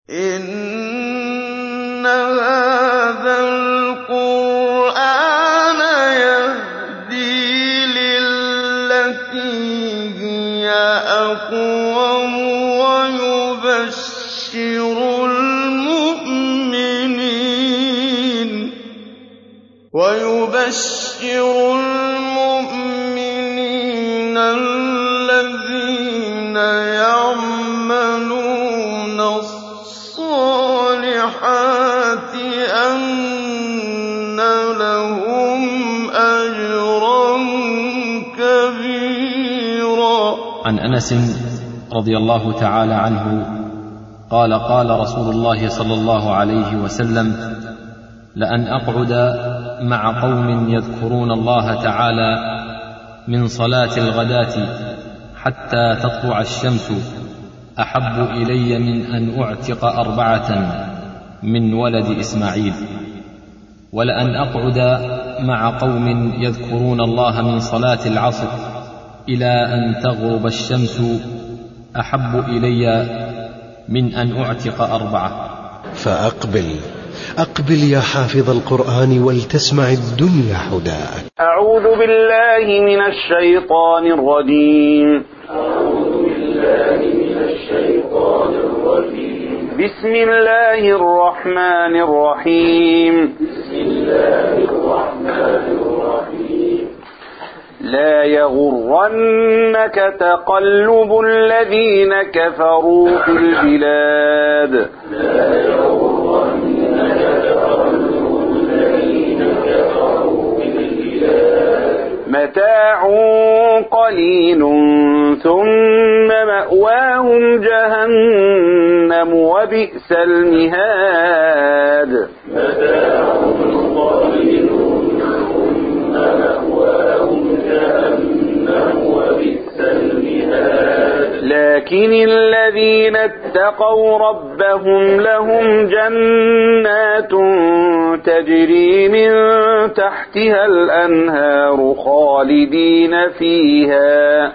إِنَّ هَٰذَا الْقُرْآنَ يَهْدِي لِلَّتِي هِيَ أَقْوَمُ وَيُبَشِّرُ الْمُؤْمِنِينَ الَّذِينَ يَعْمَلُونَ الصَّالِحَاتِ أَنَّ لَهُمْ أَجْرًا كَبِيرًا عن انس رضي الله تعالى عنه قال قال رسول الله صلى الله عليه وسلم لان اقعد مع قوم يذكرون الله تعالى من صلاه الغداه حتى تطلع الشمس احب الي من ان اعتق اربعه من ولد اسماعيل ولان اقعد مع قوم يذكرون الله من صلاه العصر الى ان تغرب الشمس احب الي من ان اعتق اربعه فأقبل أقبل يا حافظ القرآن ولتسمع الدنيا حداك أعوذ بالله من الشيطان الرجيم بسم الله الرحمن الرحيم لا يغرنك تقلب الذين كفروا في البلاد متاع قليل ثم مأواهم جهنم وبئس المهاد لكن الذين اتقوا ربهم لهم جنات تجري من تحتها الأنهار خالدين فيها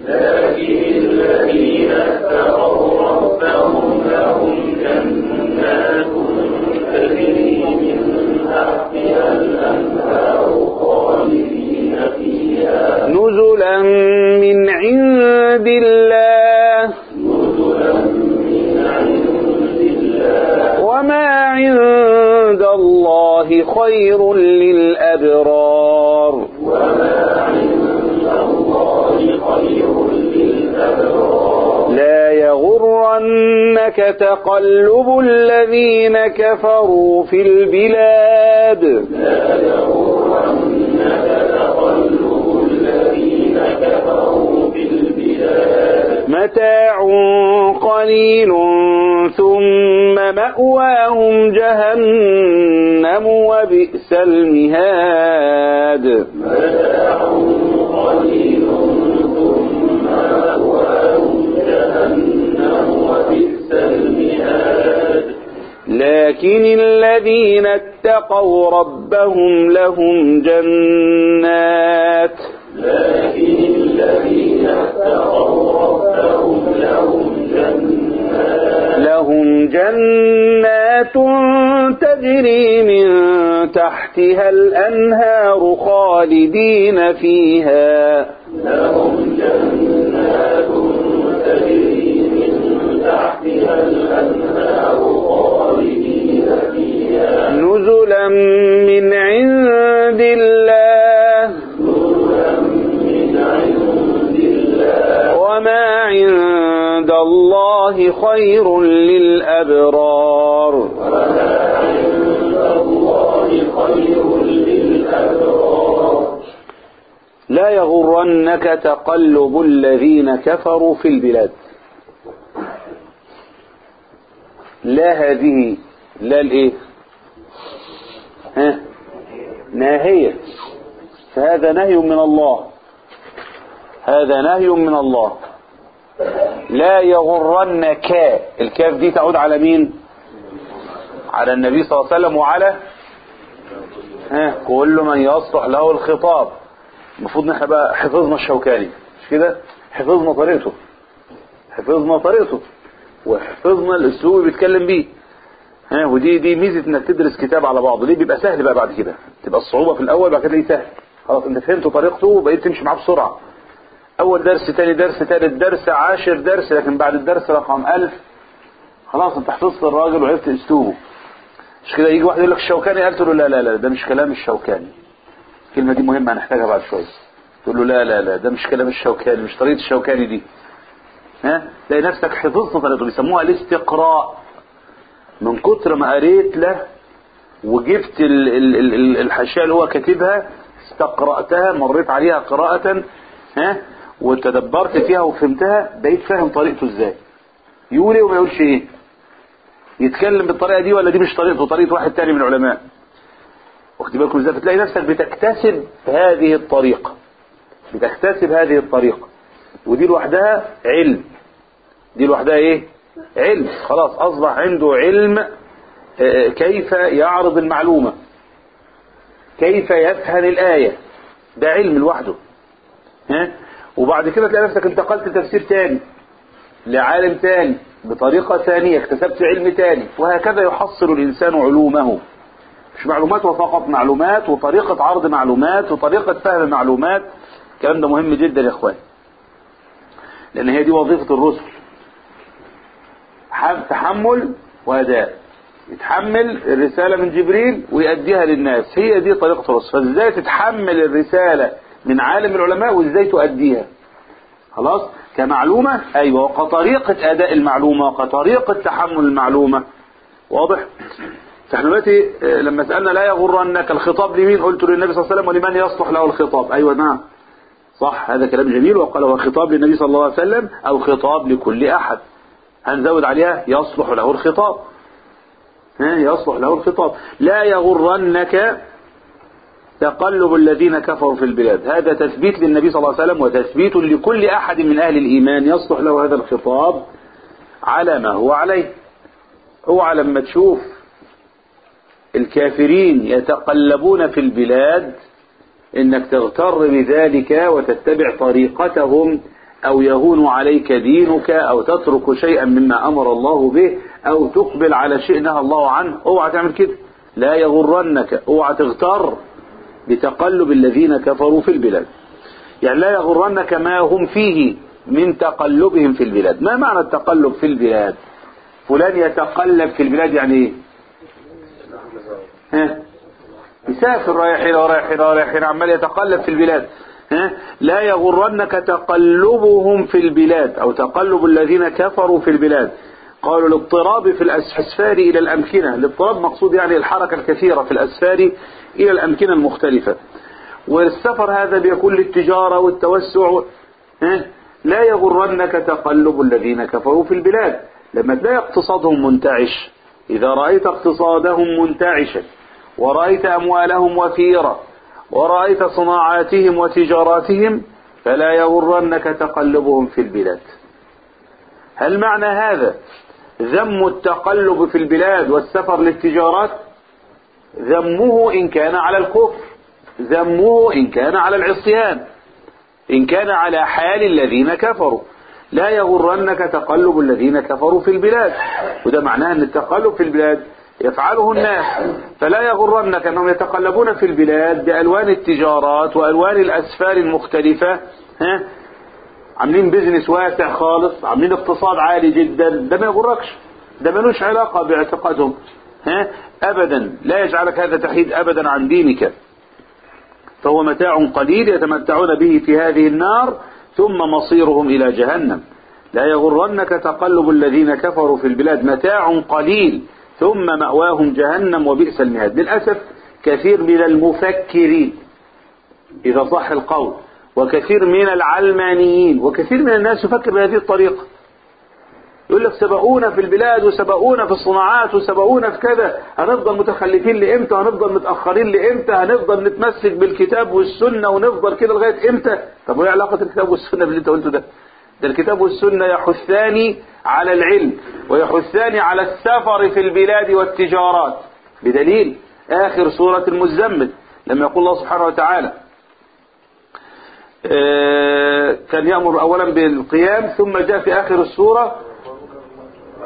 نزلا من عند الله وما عند الله خير للأبرار لا يغرنك تقلب الذين كفروا في البلاد متاع قليل ثم مأواهم جهنم وبئس المهاد لكن الذين اتقوا ربهم لهم جنات لهم جنات تجري من تحتها الأنهار خالدين فيها نزلا من عند الله وما عند الله خير للأبرار لا يغرنك تقلب الذين كفروا في البلاد لا هذه لا الايه ها ناهية فهذا نهي من الله هذا نهي من الله لا يغرنك الكاف دي تعود على مين على النبي صلى الله عليه وسلم وعلى ها كل من يصلح له الخطاب المفروض ان احنا بقى حفظنا الشوكاني مش كده حفظنا طريقته حفظنا طريقته وحفظنا الاسلوب اللي بيتكلم بيه ها ودي دي ميزه انك تدرس كتاب على بعضه ليه بيبقى سهل بقى بعد كده تبقى الصعوبه في الاول بعد كده تلاقيه سهل خلاص انت فهمت طريقته وبقيت تمشي معاه بسرعه اول درس تاني درس تالت درس عاشر درس لكن بعد الدرس رقم ألف خلاص انت حفظت الراجل وعرفت اسلوبه مش كده يجي واحد يقول لك الشوكاني قلت له لا لا لا ده مش كلام الشوكاني الكلمه دي مهمه هنحتاجها بعد شويه تقول له لا لا لا ده مش كلام الشوكاني مش طريقه الشوكاني دي ها تلاقي نفسك حفظت طريقته بيسموها الاستقراء من كتر ما قريت له وجبت ال- ال- ال- ال- الحاشيه اللي هو كاتبها استقرأتها مريت عليها قراءة ها وتدبرت فيها وفهمتها بقيت فاهم طريقته ازاي يقول ايه وما يقولش ايه يتكلم بالطريقه دي ولا دي مش طريقته طريقه واحد تاني من العلماء واخد بالكم ازاي فتلاقي نفسك بتكتسب هذه الطريقه بتكتسب هذه الطريقه ودي لوحدها علم دي لوحدها ايه علم خلاص اصبح عنده علم آه، كيف يعرض المعلومه كيف يفهم الايه ده علم لوحده ها وبعد كده تلاقي نفسك انتقلت لتفسير تاني لعالم تاني بطريقة ثانية اكتسبت علم تاني وهكذا يحصل الإنسان علومه مش معلومات فقط معلومات وطريقة عرض معلومات وطريقة فهم معلومات الكلام ده مهم جدا يا اخوان لأن هي دي وظيفة الرسل ح- تحمل وأداء يتحمل الرسالة من جبريل ويأديها للناس هي دي طريقة الرسل فازاي تتحمل الرسالة من عالم العلماء وازاي تؤديها خلاص كمعلومة أيوة وكطريقة أداء المعلومة وكطريقة تحمل المعلومة واضح فاحنا دلوقتي آه، لما سألنا لا يغرنك الخطاب لمين قلت للنبي صلى الله عليه وسلم ولمن يصلح له الخطاب أيوة نعم صح هذا كلام جميل وقال هو خطاب للنبي صلى الله عليه وسلم أو خطاب لكل أحد هنزود عليها يصلح له الخطاب ها يصلح له الخطاب لا يغرنك تقلب الذين كفروا في البلاد هذا تثبيت للنبي صلى الله عليه وسلم وتثبيت لكل أحد من أهل الإيمان يصلح له هذا الخطاب على ما هو عليه اوعى لما تشوف الكافرين يتقلبون في البلاد انك تغتر بذلك وتتبع طريقتهم او يهون عليك دينك او تترك شيئا مما امر الله به او تقبل على شيء نهى الله عنه اوعى تعمل كده لا يغرنك اوعى تغتر بتقلب الذين كفروا في البلاد يعني لا يغرنك ما هم فيه من تقلبهم في البلاد ما معنى التقلب في البلاد فلان يتقلب في البلاد يعني ايه ها يسافر رايح هنا ورايح هنا ورايح هنا عمال يتقلب في البلاد ها لا يغرنك تقلبهم في البلاد او تقلب الذين كفروا في البلاد قالوا الاضطراب في الاسفار الى الامكنه الاضطراب مقصود يعني الحركه الكثيره في الاسفار الى الامكنه المختلفه والسفر هذا بيكون للتجاره والتوسع ها لا يغرنك تقلب الذين كفروا في البلاد لما تلاقي اقتصادهم منتعش اذا رايت اقتصادهم منتعشا ورأيت أموالهم وفيرة ورأيت صناعاتهم وتجاراتهم فلا يغرنك تقلبهم في البلاد هل معنى هذا ذم التقلب في البلاد والسفر للتجارات ذمه إن كان على الكفر ذمه إن كان على العصيان إن كان على حال الذين كفروا لا يغرنك تقلب الذين كفروا في البلاد وده معناه أن التقلب في البلاد يفعله الناس فلا يغرنك أنهم يتقلبون في البلاد بألوان التجارات وألوان الأسفار المختلفة ها عاملين بيزنس واسع خالص عاملين اقتصاد عالي جدا ده ما يغركش ده ملوش علاقة باعتقادهم ها أبدا لا يجعلك هذا تحيد أبدا عن دينك فهو متاع قليل يتمتعون به في هذه النار ثم مصيرهم إلى جهنم لا يغرنك تقلب الذين كفروا في البلاد متاع قليل ثم مأواهم جهنم وبئس المهاد للأسف كثير من المفكرين إذا صح القول وكثير من العلمانيين وكثير من الناس يفكر بهذه الطريقة يقول لك سبقونا في البلاد وسبقونا في الصناعات وسبقونا في كذا هنفضل متخلفين لإمتى هنفضل متأخرين لإمتى هنفضل نتمسك بالكتاب والسنة ونفضل كده لغاية إمتى طب وإيه علاقة الكتاب والسنة باللي أنت قلته ده ده الكتاب والسنة يحثان على العلم ويحثان على السفر في البلاد والتجارات بدليل آخر سورة المزمل لما يقول الله سبحانه وتعالى كان يأمر أولا بالقيام ثم جاء في آخر السورة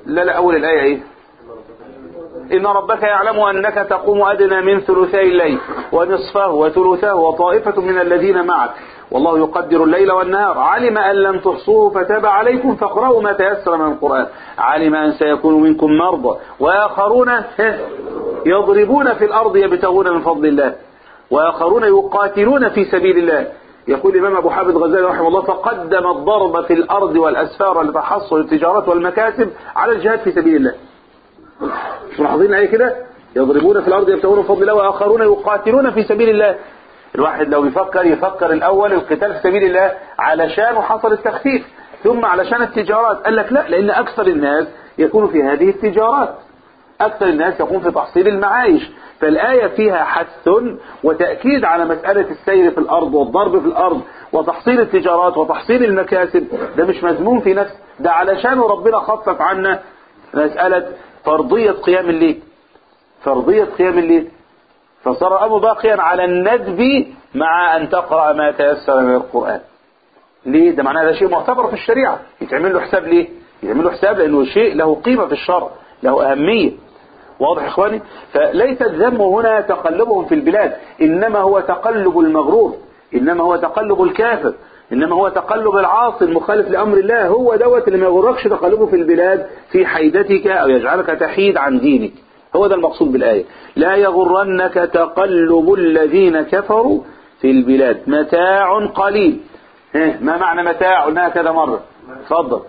لا لا أول الآية إيه إن ربك يعلم أنك تقوم أدنى من ثلثي الليل ونصفه وثلثه وطائفة من الذين معك والله يقدر الليل والنهار علم أن لم تحصوه فتاب عليكم فاقرأوا ما تيسر من القرآن علم أن سيكون منكم مرضى وآخرون يضربون في الأرض يبتغون من فضل الله وآخرون يقاتلون في سبيل الله يقول الإمام أبو حامد غزالي رحمه الله فقدم الضرب في الأرض والأسفار لتحصل التجارات والمكاسب على الجهاد في سبيل الله مش ملاحظين ايه كده يضربون في الارض يبتغون من فضل الله واخرون يقاتلون في سبيل الله الواحد لو يفكر يفكر الاول القتال في سبيل الله علشان حصل التخفيف ثم علشان التجارات قال لك لا لان اكثر الناس يكون في هذه التجارات اكثر الناس يكون في تحصيل المعايش فالآية فيها حث وتأكيد على مسألة السير في الأرض والضرب في الأرض وتحصيل التجارات وتحصيل المكاسب ده مش مذموم في نفس ده علشان ربنا خفف عنا مسألة فرضية قيام الليل فرضية قيام الليل فصار الأمر باقيا على الندب مع أن تقرأ ما تيسر من القرآن ليه ده معناه ده شيء معتبر في الشريعة يتعمل له حساب ليه يتعمل له حساب لأنه شيء له قيمة في الشرع له أهمية واضح إخواني فليس الذم هنا تقلبهم في البلاد إنما هو تقلب المغرور إنما هو تقلب الكافر إنما هو تقلب العاصي المخالف لأمر الله هو دوت اللي ما يغركش تقلبه في البلاد في حيدتك أو يجعلك تحيد عن دينك هو ده المقصود بالآية لا يغرنك تقلب الذين كفروا في البلاد متاع قليل ها، ما معنى متاع قلناها كذا مرة اتفضل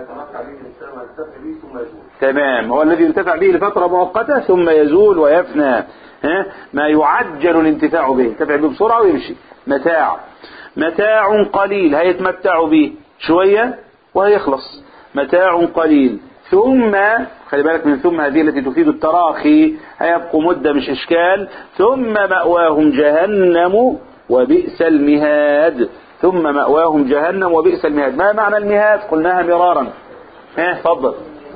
تمام هو الذي ينتفع به لفترة مؤقتة ثم يزول ويفنى ها ما يعجل الانتفاع به ينتفع به بسرعة ويمشي متاع متاع قليل هيتمتعوا به شوية وهيخلص متاع قليل ثم خلي بالك من ثم هذه التي تفيد التراخي هيبقوا مدة مش إشكال ثم مأواهم جهنم وبئس المهاد ثم مأواهم جهنم وبئس المهاد ما معنى المهاد قلناها مرارا ها اتفضل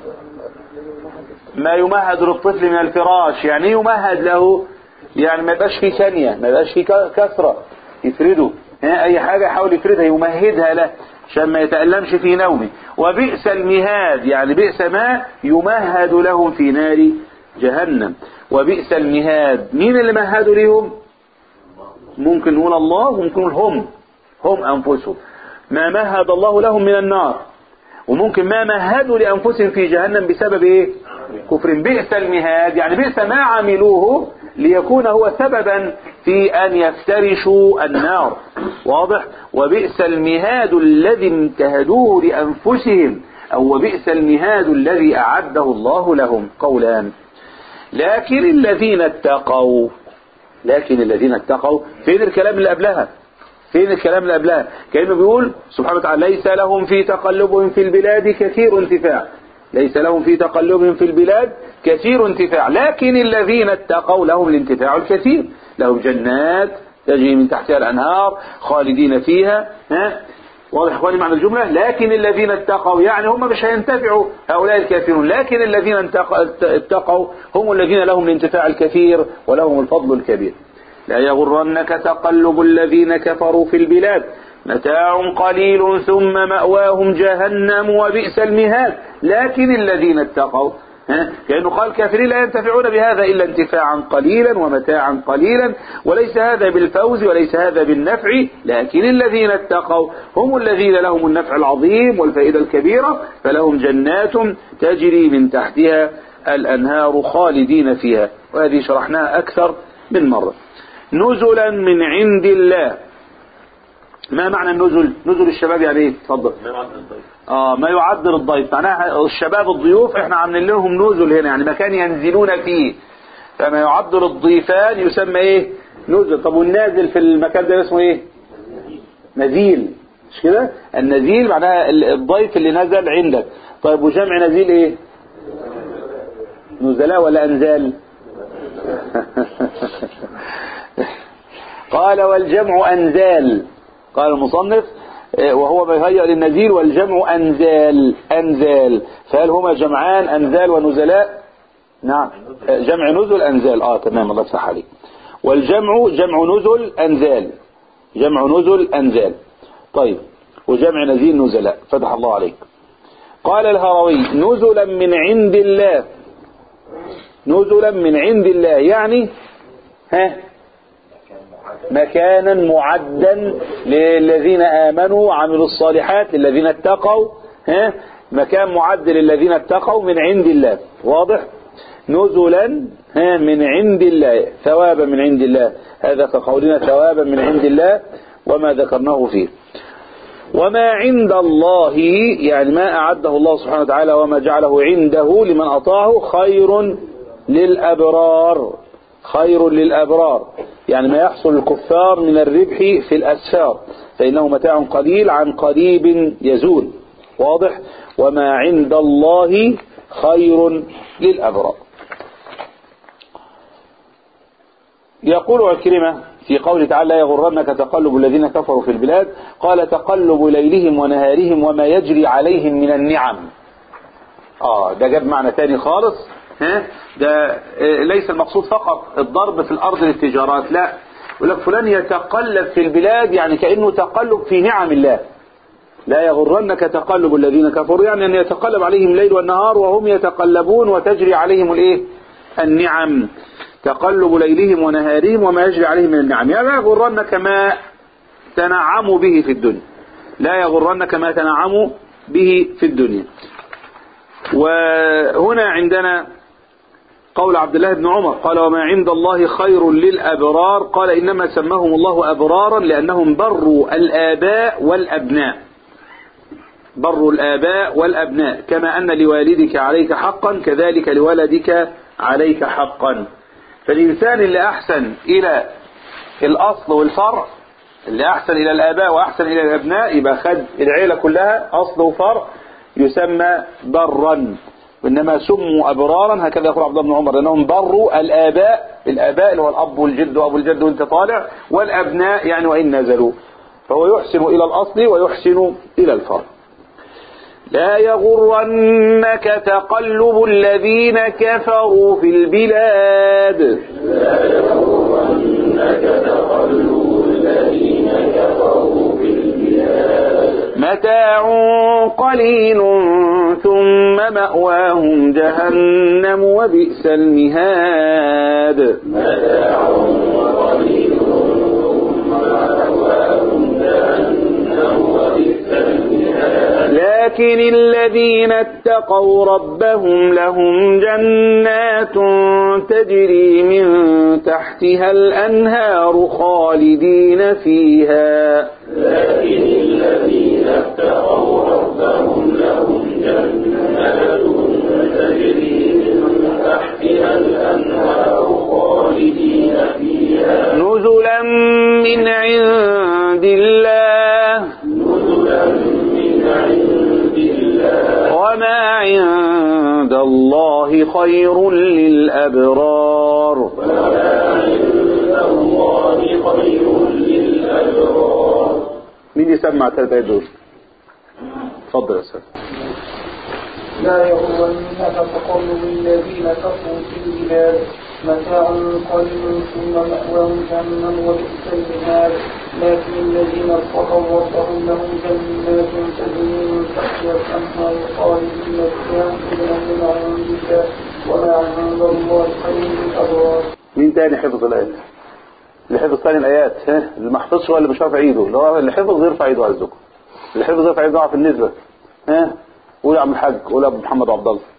ما يمهد للطفل من الفراش يعني ايه يمهد له يعني ما يبقاش فيه ثانية ما يبقاش فيه كسرة يفرده ها اي حاجة يحاول يفردها يمهدها له عشان ما يتألمش في نومه وبئس المهاد يعني بئس ما يمهد لهم في نار جهنم وبئس المهاد مين اللي مهدوا لهم ممكن نقول الله وممكن نقول هم هم أنفسهم ما مهد الله لهم من النار وممكن ما مهدوا لأنفسهم في جهنم بسبب إيه كفر بئس المهاد يعني بئس ما عملوه ليكون هو سببا في أن يفترشوا النار واضح وبئس المهاد الذي امتهدوه لأنفسهم أو وبئس المهاد الذي أعده الله لهم قولان لكن الذين اتقوا لكن الذين اتقوا فين الكلام اللي قبلها فين الكلام اللي قبلها كأنه بيقول سبحانه وتعالى ليس لهم في تقلبهم في البلاد كثير انتفاع ليس لهم في تقلبهم في البلاد كثير انتفاع لكن الذين اتقوا لهم الانتفاع الكثير لهم جنات تجري من تحتها الأنهار خالدين فيها ها واضح اخواني معنى الجملة لكن الذين اتقوا يعني هم مش هينتفعوا هؤلاء الكافرون لكن الذين اتقوا هم الذين لهم الانتفاع الكثير ولهم الفضل الكبير لا يغرنك تقلب الذين كفروا في البلاد متاع قليل ثم مأواهم جهنم وبئس المهاد لكن الذين اتقوا ها؟ كأنه قال كافرين لا ينتفعون بهذا إلا انتفاعا قليلا ومتاعا قليلا وليس هذا بالفوز وليس هذا بالنفع لكن الذين اتقوا هم الذين لهم النفع العظيم والفائدة الكبيرة فلهم جنات تجري من تحتها الأنهار خالدين فيها وهذه شرحناها أكثر من مرة نزلا من عند الله ما معنى النزل نزل الشباب يعني ايه اتفضل اه ما يعذر الضيف معناها الشباب الضيوف احنا عاملين لهم نزل هنا يعني مكان ينزلون فيه فما يعذر الضيفان يسمى ايه نزل طب والنازل في المكان ده اسمه ايه نزيل مش كده النزيل معناها الضيف اللي نزل عندك طيب وجمع نزيل ايه نزلاء ولا انزال قال والجمع انزال قال المصنف وهو ما يهيأ للنزيل والجمع أنزال أنزال فهل هما جمعان أنزال ونزلاء نعم جمع نزل أنزال آه تمام الله يفتح عليك والجمع جمع نزل أنزال جمع نزل أنزال طيب وجمع نزيل نزلاء فتح الله عليك قال الهروي نزلا من عند الله نزلا من عند الله يعني ها مكانا معدا للذين آمنوا وعملوا الصالحات للذين اتقوا ها مكان معد للذين اتقوا من عند الله واضح نزلا ها من عند الله ثوابا من عند الله هذا كقولنا ثوابا من عند الله وما ذكرناه فيه وما عند الله يعني ما أعده الله سبحانه وتعالى وما جعله عنده لمن أطاعه خير للأبرار خير للأبرار يعني ما يحصل الكفار من الربح في الأسفار فإنه متاع قليل عن قريب يزول واضح وما عند الله خير للأبرار يقول عكرمة في قوله تعالى لا يغرنك تقلب الذين كفروا في البلاد قال تقلب ليلهم ونهارهم وما يجري عليهم من النعم اه ده جاب معنى تاني خالص ها ده آه، ليس المقصود فقط الضرب في الارض للتجارات لا يقول لك فلان يتقلب في البلاد يعني كانه تقلب في نعم الله لا يغرنك تقلب الذين كفروا يعني ان يتقلب عليهم الليل والنهار وهم يتقلبون وتجري عليهم الايه النعم تقلب ليلهم ونهارهم وما يجري عليهم من النعم يعني لا يغرنك ما تنعموا به في الدنيا لا يغرنك ما تنعموا به في الدنيا وهنا عندنا قول عبد الله بن عمر قال وما عند الله خير للأبرار قال إنما سماهم الله أبرارا لأنهم بروا الآباء والأبناء بروا الآباء والأبناء كما أن لوالدك عليك حقا كذلك لولدك عليك حقا فالإنسان اللي أحسن إلى الأصل والفرع اللي أحسن إلى الآباء وأحسن إلى الأبناء يبقى خد العيلة كلها أصل وفرع يسمى برا وإنما سموا أبرارا هكذا يقول عبد الله بن عمر لأنهم بروا الآباء الآباء اللي هو الأب والجد وأبو الجد وأنت طالع والأبناء يعني وإن نزلوا فهو يحسن إلى الأصل ويحسن إلى الفرع لا يغرنك تقلب الذين كفروا في البلاد متاع قليل ثم مأواهم جهنم وبئس المهاد لكن الذين اتقوا ربهم لهم جنات تجري من تحتها الأنهار خالدين فيها نزلا من عند الله وما عند الله خير للأبرار مين يسمع ثلاثة دول اتفضل يا استاذ لا يغرنك تقلب الذين كفروا في البلاد متاع قليل ثم مأواهم جهنم وبئس المهاد لكن الذين اتقوا ربهم لهم جنات تجري من تحتها الأنهار خالدين فيها نزلا من عند الله وما عند الله خير للأبرار مين تاني حفظ الآيات اللي حفظ تاني الآيات ها اللي ما حفظش هو اللي مش رافع ايده اللي هو اللي حفظ يرفع ايده عزكم اللي حفظ يرفع ايده في النسبة ها قول يا عم الحاج قول يا ابو محمد عبد الله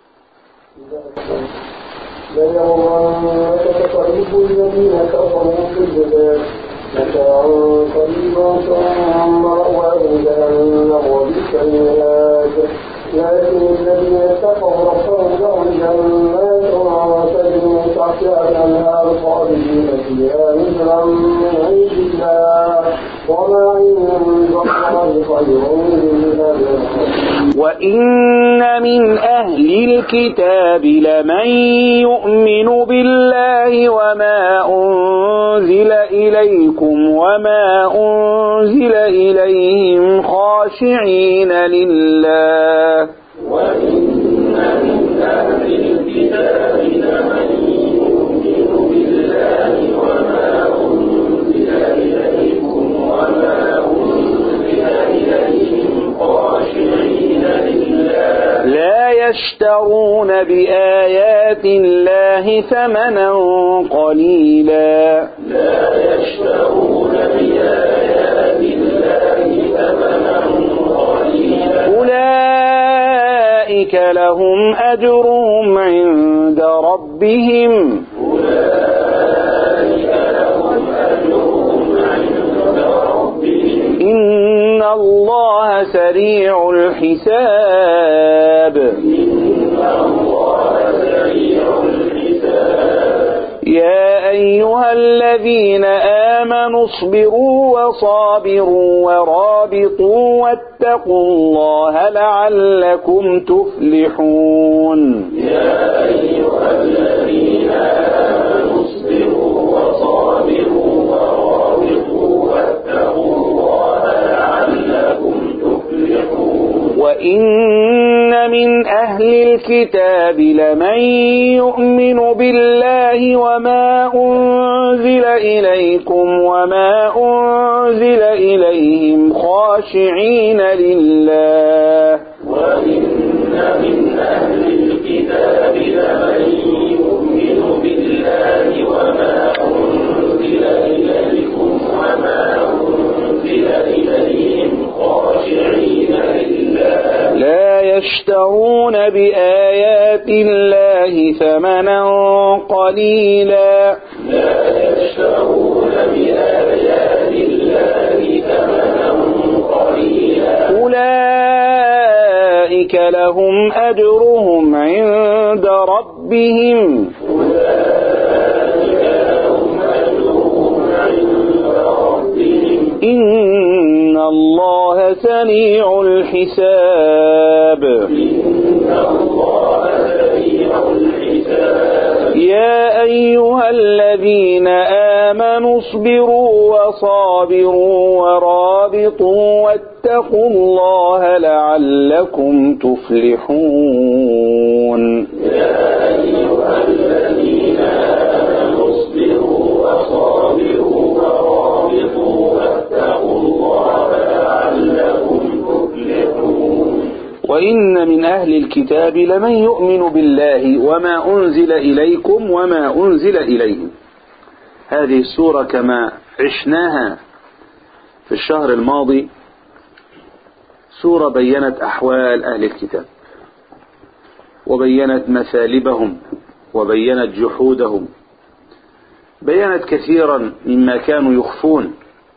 لا يغرنك تقلب الذين كفروا في البلاد متاع قليل ثم مأواهم جهنم وبئس المهاد لكن الذين اتقوا ربهم لهم جنات تجري من تحتها الانهار خالدين فيها نزلا من عند الله وما عند الله خير للابرار وإن من أهل الكتاب لمن يؤمن بالله وما أنزل إليكم وما أنزل إليهم خاشعين لله يشترون بآيات الله ثمنا قليلا أولئك لهم أجرهم عند ربهم إن الله سريع الحساب يا أيها الذين آمنوا اصبروا وصابروا ورابطوا واتقوا الله لعلكم تفلحون وإن من أهل الكتاب لمن يؤمن بالله وما أنزل إليكم وما أنزل إليهم خاشعين لله لا يشترون بآيات الله ثمنا قليلا أولئك لهم أجرهم عند ربهم إن الله سريع الحساب يا أيها الذين آمنوا اصبروا وصابروا ورابطوا واتقوا الله لعلكم تفلحون وإن من أهل الكتاب لمن يؤمن بالله وما أنزل إليكم وما أنزل إليهم هذه السورة كما عشناها في الشهر الماضي سورة بينت أحوال أهل الكتاب وبينت مثالبهم وبينت جحودهم بينت كثيرا مما كانوا يخفون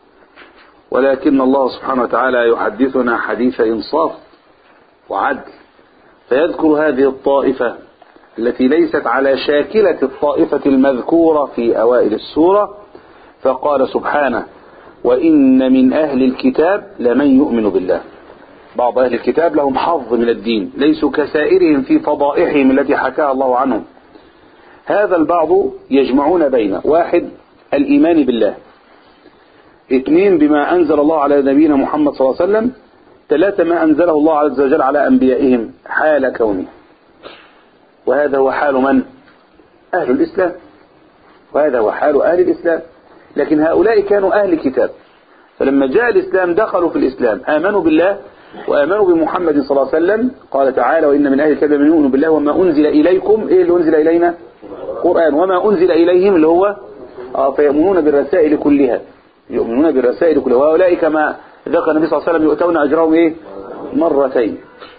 ولكن الله سبحانه وتعالى يحدثنا حديث إنصاف وعدل فيذكر هذه الطائفة التي ليست على شاكلة الطائفة المذكورة في أوائل السورة فقال سبحانه وإن من أهل الكتاب لمن يؤمن بالله بعض أهل الكتاب لهم حظ من الدين ليسوا كسائرهم في فضائحهم التي حكاها الله عنهم هذا البعض يجمعون بين واحد الإيمان بالله اثنين بما أنزل الله على نبينا محمد صلى الله عليه وسلم ثلاثة ما أنزله الله عز وجل على أنبيائهم حال كونه وهذا هو حال من؟ أهل الإسلام وهذا هو حال أهل الإسلام لكن هؤلاء كانوا أهل كتاب فلما جاء الإسلام دخلوا في الإسلام آمنوا بالله وآمنوا بمحمد صلى الله عليه وسلم قال تعالى وإن من أهل الكتاب من يؤمن بالله وما أنزل إليكم إيه اللي أنزل إلينا قرآن وما أنزل إليهم اللي هو آه فيؤمنون بالرسائل كلها يؤمنون بالرسائل كلها وهؤلاء كما ذكر النبي صلى الله عليه وسلم يؤتون أجرهم إيه مرتين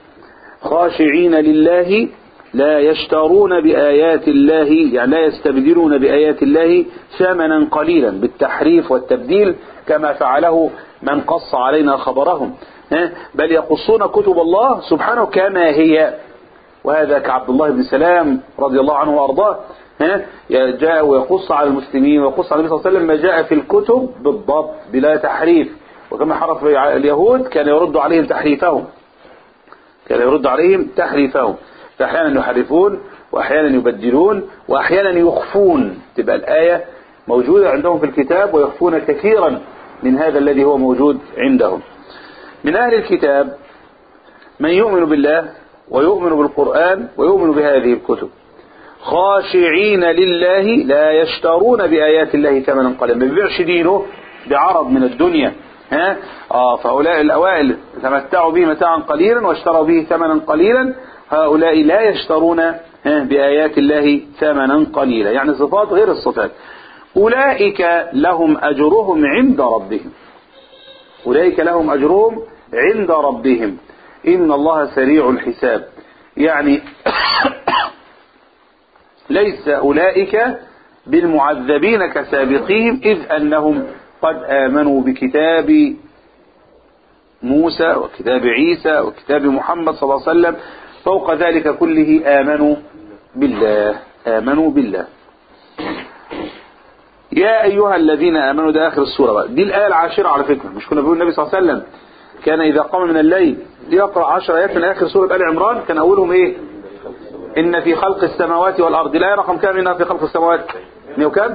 خاشعين لله لا يشترون بآيات الله يعني لا يستبدلون بآيات الله ثمنا قليلا بالتحريف والتبديل كما فعله من قص علينا خبرهم بل يقصون كتب الله سبحانه كما هي وهذا كعبد الله بن سلام رضي الله عنه وأرضاه جاء ويقص على المسلمين ويقص على النبي صلى الله عليه وسلم ما جاء في الكتب بالضبط بلا تحريف وكما حرف اليهود كان يرد عليهم تحريفهم كان يرد عليهم تحريفهم فأحيانا يحرفون وأحيانا يبدلون وأحيانا يخفون تبقى الآية موجودة عندهم في الكتاب ويخفون كثيرا من هذا الذي هو موجود عندهم من أهل الكتاب من يؤمن بالله ويؤمن بالقرآن ويؤمن بهذه الكتب خاشعين لله لا يشترون بآيات الله ثمنا قليلا ما بيبيعش دينه بعرض من الدنيا ها اه فهؤلاء الأوائل تمتعوا به متاعا قليلا واشتروا به ثمنا قليلا هؤلاء لا يشترون ها، بآيات الله ثمنا قليلا يعني صفات غير الصفات أولئك لهم أجرهم عند ربهم أولئك لهم أجرهم عند ربهم إن الله سريع الحساب يعني ليس أولئك بالمعذبين كسابقيهم إذ أنهم قد آمنوا بكتاب موسى وكتاب عيسى وكتاب محمد صلى الله عليه وسلم فوق ذلك كله آمنوا بالله آمنوا بالله يا أيها الذين آمنوا ده آخر السورة بقى دي الآية العاشرة على فكرة مش كنا بنقول النبي صلى الله عليه وسلم كان إذا قام من الليل يقرأ عشر آيات من آخر سورة آل عمران كان أولهم إيه إن في خلق السماوات والأرض الآية رقم كام إنها في خلق السماوات 100 وكام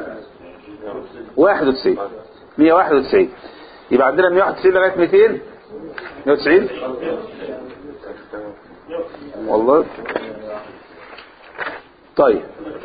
91 191 يبقى عندنا 191 لغاية 200 190 والله طيب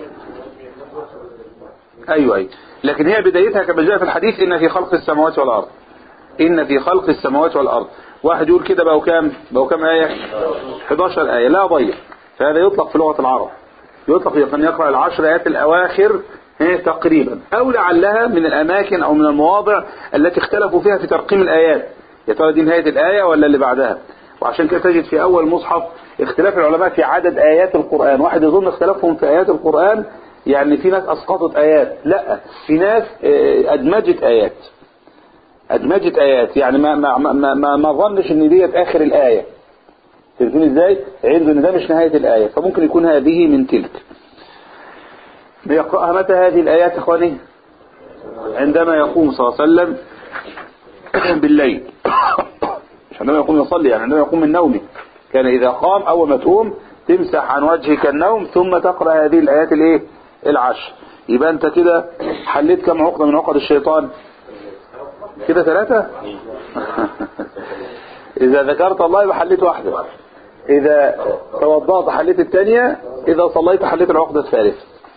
ايوه ايوه لكن هي بدايتها كما جاء في الحديث ان في خلق السماوات والارض ان في خلق السماوات والارض واحد يقول كده بقوا كام بقوا كام ايه 11 ايه لا ضيع فهذا يطلق في لغه العرب يطلق يقن يقرا العشر ايات الاواخر هي تقريبا او لعلها من الاماكن او من المواضع التي اختلفوا فيها في ترقيم الايات يا ترى دي نهايه الايه ولا اللي بعدها وعشان كده تجد في اول مصحف اختلاف العلماء في عدد ايات القران واحد يظن اختلافهم في ايات القران يعني في ناس اسقطت ايات لا في ناس آه، ادمجت ايات ادمجت ايات يعني ما ما ما ما, ما ظنش ان ديت اخر الايه تفهمون ازاي عنده ان ده مش نهايه الايه فممكن يكون هذه من تلك بيقراها متى هذه الايات اخواني عندما يقوم صلى الله عليه وسلم بالليل مش عندما يقوم يصلي يعني عندما يقوم من نومه كان اذا قام اول ما تقوم تمسح عن وجهك النوم ثم تقرا هذه الايات الايه العشر يبقى انت كده حليت كم عقده من عقد الشيطان كده ثلاثة إذا ذكرت الله يبقى حليت واحدة إذا توضأت حليت الثانية إذا صليت حليت العقدة الثالثة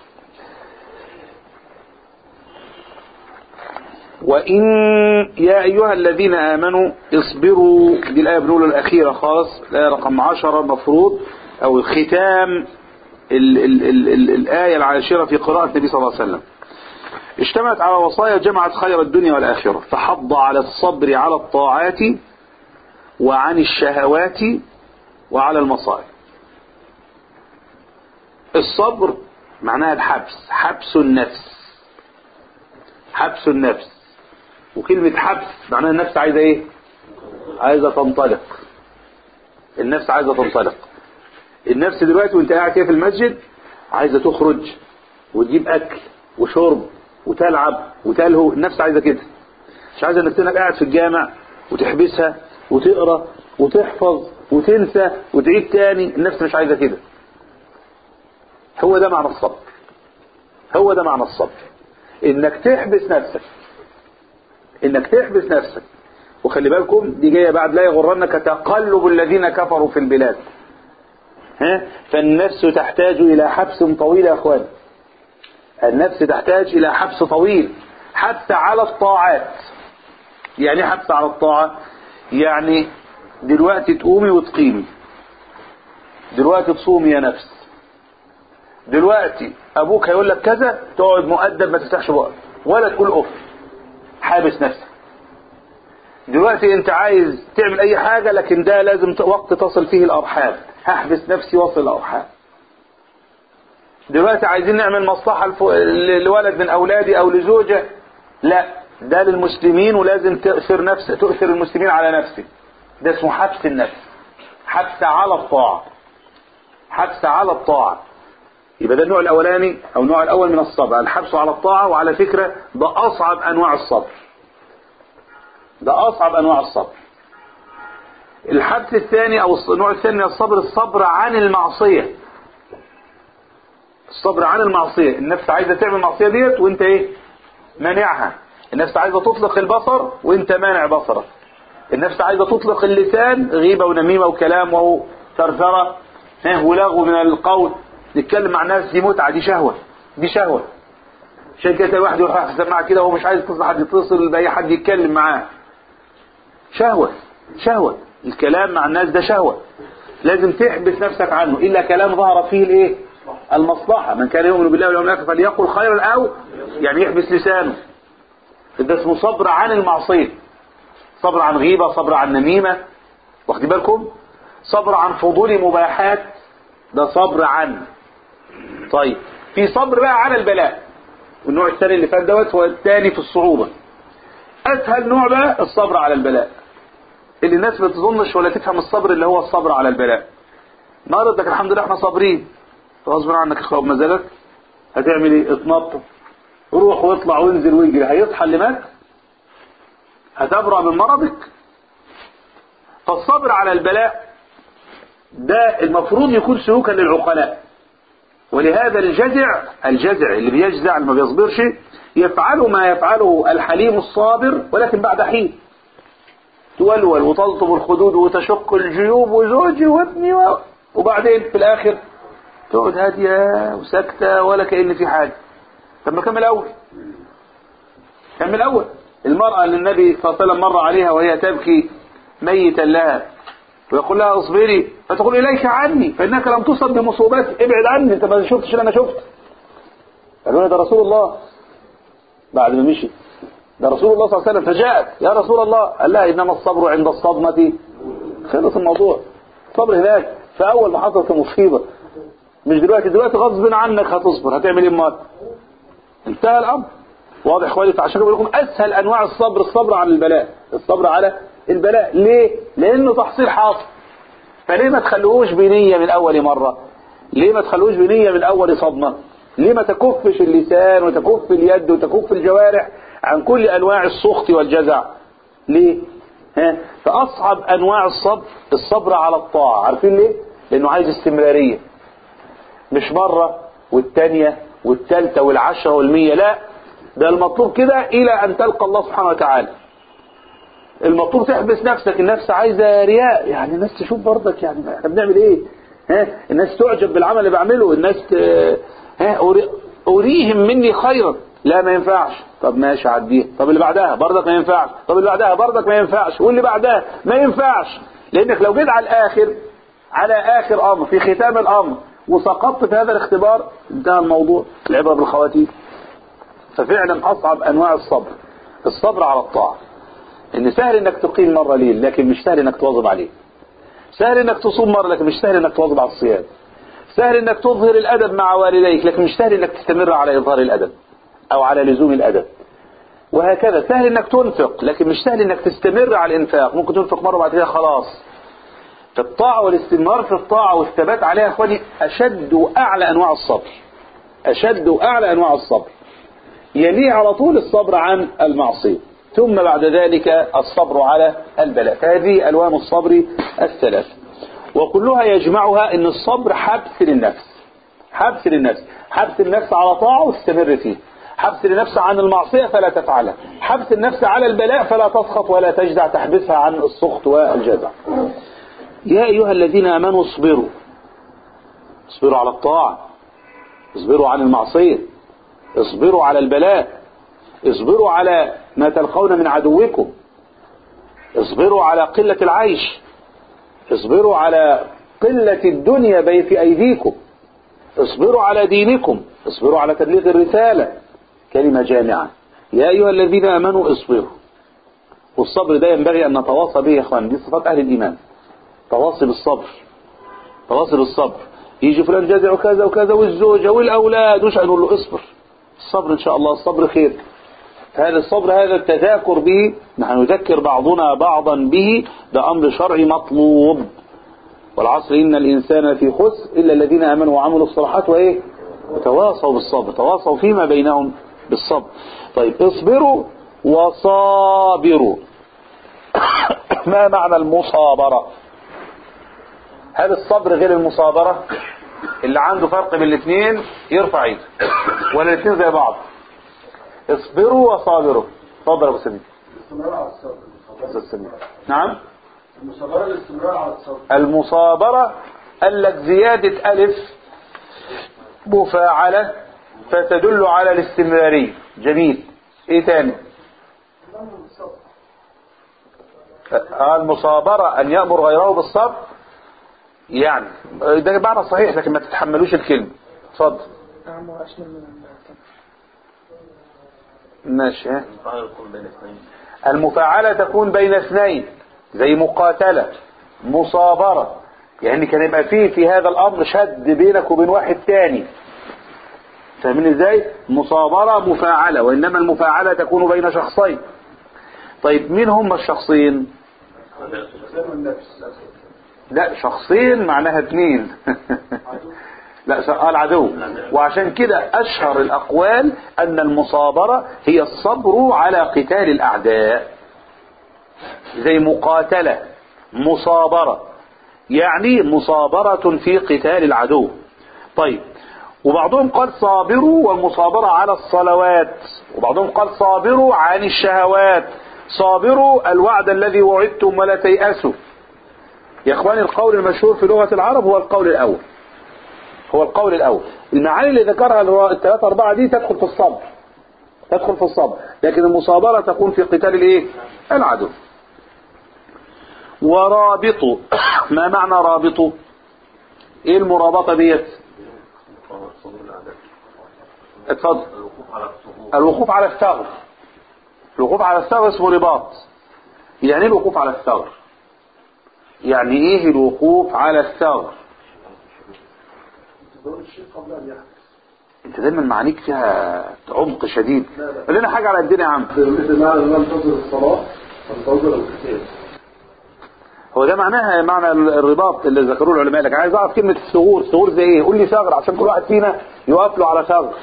وإن يا أيها الذين آمنوا اصبروا دي الآية بنقول الأخيرة خالص الآية رقم عشرة مفروض أو الختام ال ال ال ال الآية العاشرة في قراءة النبي صلى الله عليه وسلم اجتمعت على وصايا جمعت خير الدنيا والآخرة فحض على الصبر على الطاعات وعن الشهوات وعلى المصائب الصبر معناها الحبس حبس النفس حبس النفس وكلمة حبس معناها النفس عايزة ايه عايزة تنطلق النفس عايزة تنطلق النفس دلوقتي وانت قاعد كده في المسجد عايزة تخرج وتجيب اكل وشرب وتلعب وتلهو النفس عايزة كده مش عايزة انك تنك قاعد في الجامع وتحبسها وتقرا وتحفظ وتنسى وتعيد تاني النفس مش عايزة كده هو ده معنى الصبر هو ده معنى الصبر انك تحبس نفسك انك تحبس نفسك وخلي بالكم دي جايه بعد لا يغرنك تقلب الذين كفروا في البلاد ها فالنفس تحتاج الى حبس طويل يا اخوان النفس تحتاج الى حبس طويل حبس على الطاعات يعني إيه حبس على الطاعة يعني دلوقتي تقومي وتقيمي دلوقتي تصومي يا نفس دلوقتي ابوك هيقول لك كذا تقعد مؤدب ما تفتحش بقك ولا تقول اوف حابس نفسك دلوقتي انت عايز تعمل اي حاجة لكن ده لازم ت- وقت تصل فيه الارحام هحبس نفسي واصل الارحام دلوقتي عايزين نعمل مصلحة لف- ل- لولد من اولادي او لزوجة لا ده للمسلمين ولازم تؤثر نفس تؤثر المسلمين على نفسك ده اسمه حبس النفس حبس على الطاعة حبس على الطاعة يبقى ده النوع الاولاني او النوع الاول من الصبر الحبس على الطاعة وعلى فكرة ده اصعب انواع الصبر ده اصعب انواع الصبر الحبس الثاني او النوع الثاني من الصبر الصبر عن المعصية الصبر عن المعصية النفس عايزة تعمل المعصية ديت وانت ايه مانعها النفس عايزة تطلق البصر وانت مانع بصرك النفس عايزة تطلق اللسان غيبة ونميمة وكلام وثرثرة ها، ولغو من القول نتكلم مع الناس دي متعة دي شهوة دي شهوة عشان كده تلاقي واحد يروح في السماعة كده وهو مش عايز يتصل حد يتصل بأي حد يتكلم معاه شهوة شهوة الكلام مع الناس ده شهوة لازم تحبس نفسك عنه إلا كلام ظهر فيه الايه المصلحة من كان يؤمن بالله واليوم الآخر فليقل خيرا أو يعني يحبس لسانه ده اسمه صبر عن المعصية صبر عن غيبة صبر عن نميمة واخدين بالكم صبر عن فضول مباحات ده صبر عن طيب في صبر بقى على البلاء والنوع الثاني اللي فات دوت هو الثاني في الصعوبة أسهل نوع بقى الصبر على البلاء اللي الناس ما تظنش ولا تفهم الصبر اللي هو الصبر على البلاء مرضك الحمد لله احنا صابرين غصب عنك اخوة بمزاجك هتعمل ايه اتنطط روح واطلع وانزل واجري هيصحى اللي مات هتبرأ من مرضك فالصبر على البلاء ده المفروض يكون سلوكا للعقلاء ولهذا الجزع الجزع اللي بيجزع اللي ما بيصبرش يفعل ما يفعله الحليم الصابر ولكن بعد حين تولول وتلطم الخدود وتشق الجيوب وزوجي وابني و... وبعدين في الاخر تقعد هادية وساكتة ولا كأن في حاجة طب ما كمل الاول كمل الاول المرأة اللي النبي صلى الله عليه وسلم مر عليها وهي تبكي ميتا لها ويقول لها اصبري فتقول اليك عني فانك لم تصب بمصوباتي ابعد عني انت ما شفتش اللي انا شفت قالوا لها ده رسول الله بعد ما مشي ده رسول الله صلى الله عليه وسلم فجاءت يا رسول الله قال لها انما الصبر عند الصدمة خلص الموضوع الصبر هناك فاول ما حصلت المصيبة مش دلوقتي دلوقتي غصب عنك هتصبر هتعمل ايه امال انتهى الامر واضح اخواني فعشان كده بقول لكم اسهل انواع الصبر الصبر على البلاء الصبر على البلاء ليه لانه تحصيل حاصل فليه ما تخلوهوش بنية من اول مرة ليه ما تخلوهوش بنية من اول صدمة ليه ما تكفش اللسان وتكف اليد وتكف الجوارح عن كل انواع السخط والجزع ليه ها فاصعب انواع الصبر الصبر على الطاعة عارفين ليه لانه عايز استمرارية مش مرة والتانية والتالتة والعشرة والمية لا ده المطلوب كده الى ان تلقى الله سبحانه وتعالى المطلوب تحبس نفسك النفس عايزة رياء يعني الناس تشوف برضك يعني احنا بنعمل ايه ها الناس تعجب بالعمل اللي بعمله الناس ت... ها أري... اريهم مني خيرا لا ما ينفعش طب ماشي عديها طب اللي بعدها برضك ما ينفعش طب اللي بعدها برضك ما ينفعش واللي بعدها ما ينفعش لانك لو جيت على الاخر على اخر امر في ختام الامر وسقطت في هذا الاختبار انتهى الموضوع العبرة بالخواتيم ففعلا اصعب انواع الصبر الصبر على الطاعة ان سهل انك تقيم مرة ليل لكن مش سهل انك تواظب عليه سهل انك تصوم مرة لكن مش سهل انك تواظب على الصيام سهل انك تظهر الادب مع والديك لكن مش سهل انك تستمر على اظهار الادب او على لزوم الادب وهكذا سهل انك تنفق لكن مش سهل انك تستمر على الانفاق ممكن تنفق مرة بعد كده خلاص فالطاعة والاستمرار في الطاعة والثبات عليها اخواني اشد واعلى انواع الصبر اشد واعلى انواع الصبر يليه على طول الصبر عن المعصية ثم بعد ذلك الصبر على البلاء فهذه ألوان الصبر الثلاث وكلها يجمعها أن الصبر حبس للنفس حبس للنفس حبس النفس على طاعة واستمر فيه حبس النفس عن المعصية فلا تفعلها حبس النفس على البلاء فلا تسخط ولا تجدع تحبسها عن السخط والجزع يا أيها الذين آمنوا اصبروا اصبروا على الطاعة اصبروا عن المعصية اصبروا على البلاء اصبروا على ما تلقون من عدوكم اصبروا على قلة العيش اصبروا على قلة الدنيا بين في أيديكم اصبروا على دينكم اصبروا على تبليغ الرسالة كلمة جامعة يا أيها الذين آمنوا اصبروا والصبر ده ينبغي أن نتواصى به يا أخوان دي صفات أهل الإيمان تواصي بالصبر تواصي بالصبر يجي فلان جزع كذا وكذا والزوجة والأولاد وش نقول له اصبر الصبر إن شاء الله الصبر خير هذا الصبر هذا التذاكر به نحن نذكر بعضنا بعضا به ده أمر شرعي مطلوب والعصر إن الإنسان في خسر إلا الذين آمنوا وعملوا الصالحات وإيه وتواصوا بالصبر تواصوا فيما بينهم بالصبر طيب اصبروا وصابروا ما معنى المصابرة هل الصبر غير المصابرة اللي عنده فرق بين الاثنين يرفع ايده ولا الاثنين زي بعض اصبروا وصابروا اتفضل يا ابو سمير الاستمرار على الصبر أستاذ سمير نعم المصابرة الاستمرار على الصبر المصابرة قال لك زيادة ألف مفاعلة فتدل على الاستمرارية جميل ايه تاني آه، المصابرة أن يأمر غيره بالصبر يعني ده معنى صحيح لكن ما تتحملوش الكلمة اتفضل نعم وأشمل من المعتمد ماشي ها المفاعلة تكون بين اثنين زي مقاتلة مصابرة يعني كان يبقى فيه في هذا الأمر شد بينك وبين واحد تاني فاهمين ازاي مصابرة مفاعلة وإنما المفاعلة تكون بين شخصين طيب مين هم الشخصين لا شخصين معناها اثنين لا ش- قال عدو وعشان كده أشهر الأقوال أن المصابرة هي الصبر على قتال الأعداء زي مقاتلة مصابرة يعني مصابرة في قتال العدو طيب وبعضهم قال صابروا والمصابرة على الصلوات وبعضهم قال صابروا عن الشهوات صابروا الوعد الذي وعدتم ولا تيأسوا يا اخواني القول المشهور في لغة العرب هو القول الأول هو القول الأول المعاني اللي ذكرها اللي هو الثلاثة أربعة دي تدخل في الصبر تدخل في الصبر لكن المصابرة تكون في قتال الايه العدو ورابط ما معنى رابط ايه المرابطة ديت اتفضل الوقوف على الثغر الوقوف على الثغر اسمه رباط يعني ايه الوقوف على الثغر يعني ايه الوقوف على الثغر انت دايما معانيك فيها عمق شديد قول لنا حاجه على الدنيا يا عم مثل معنى ان انتظر الصلاة انتظر القتال هو ده معناها معنى الرباط اللي ذكروه العلماء لك عايز اعرف كلمه الثغور ثغور زي ايه قول لي ثغر عشان كل واحد فينا يقف له على ثغر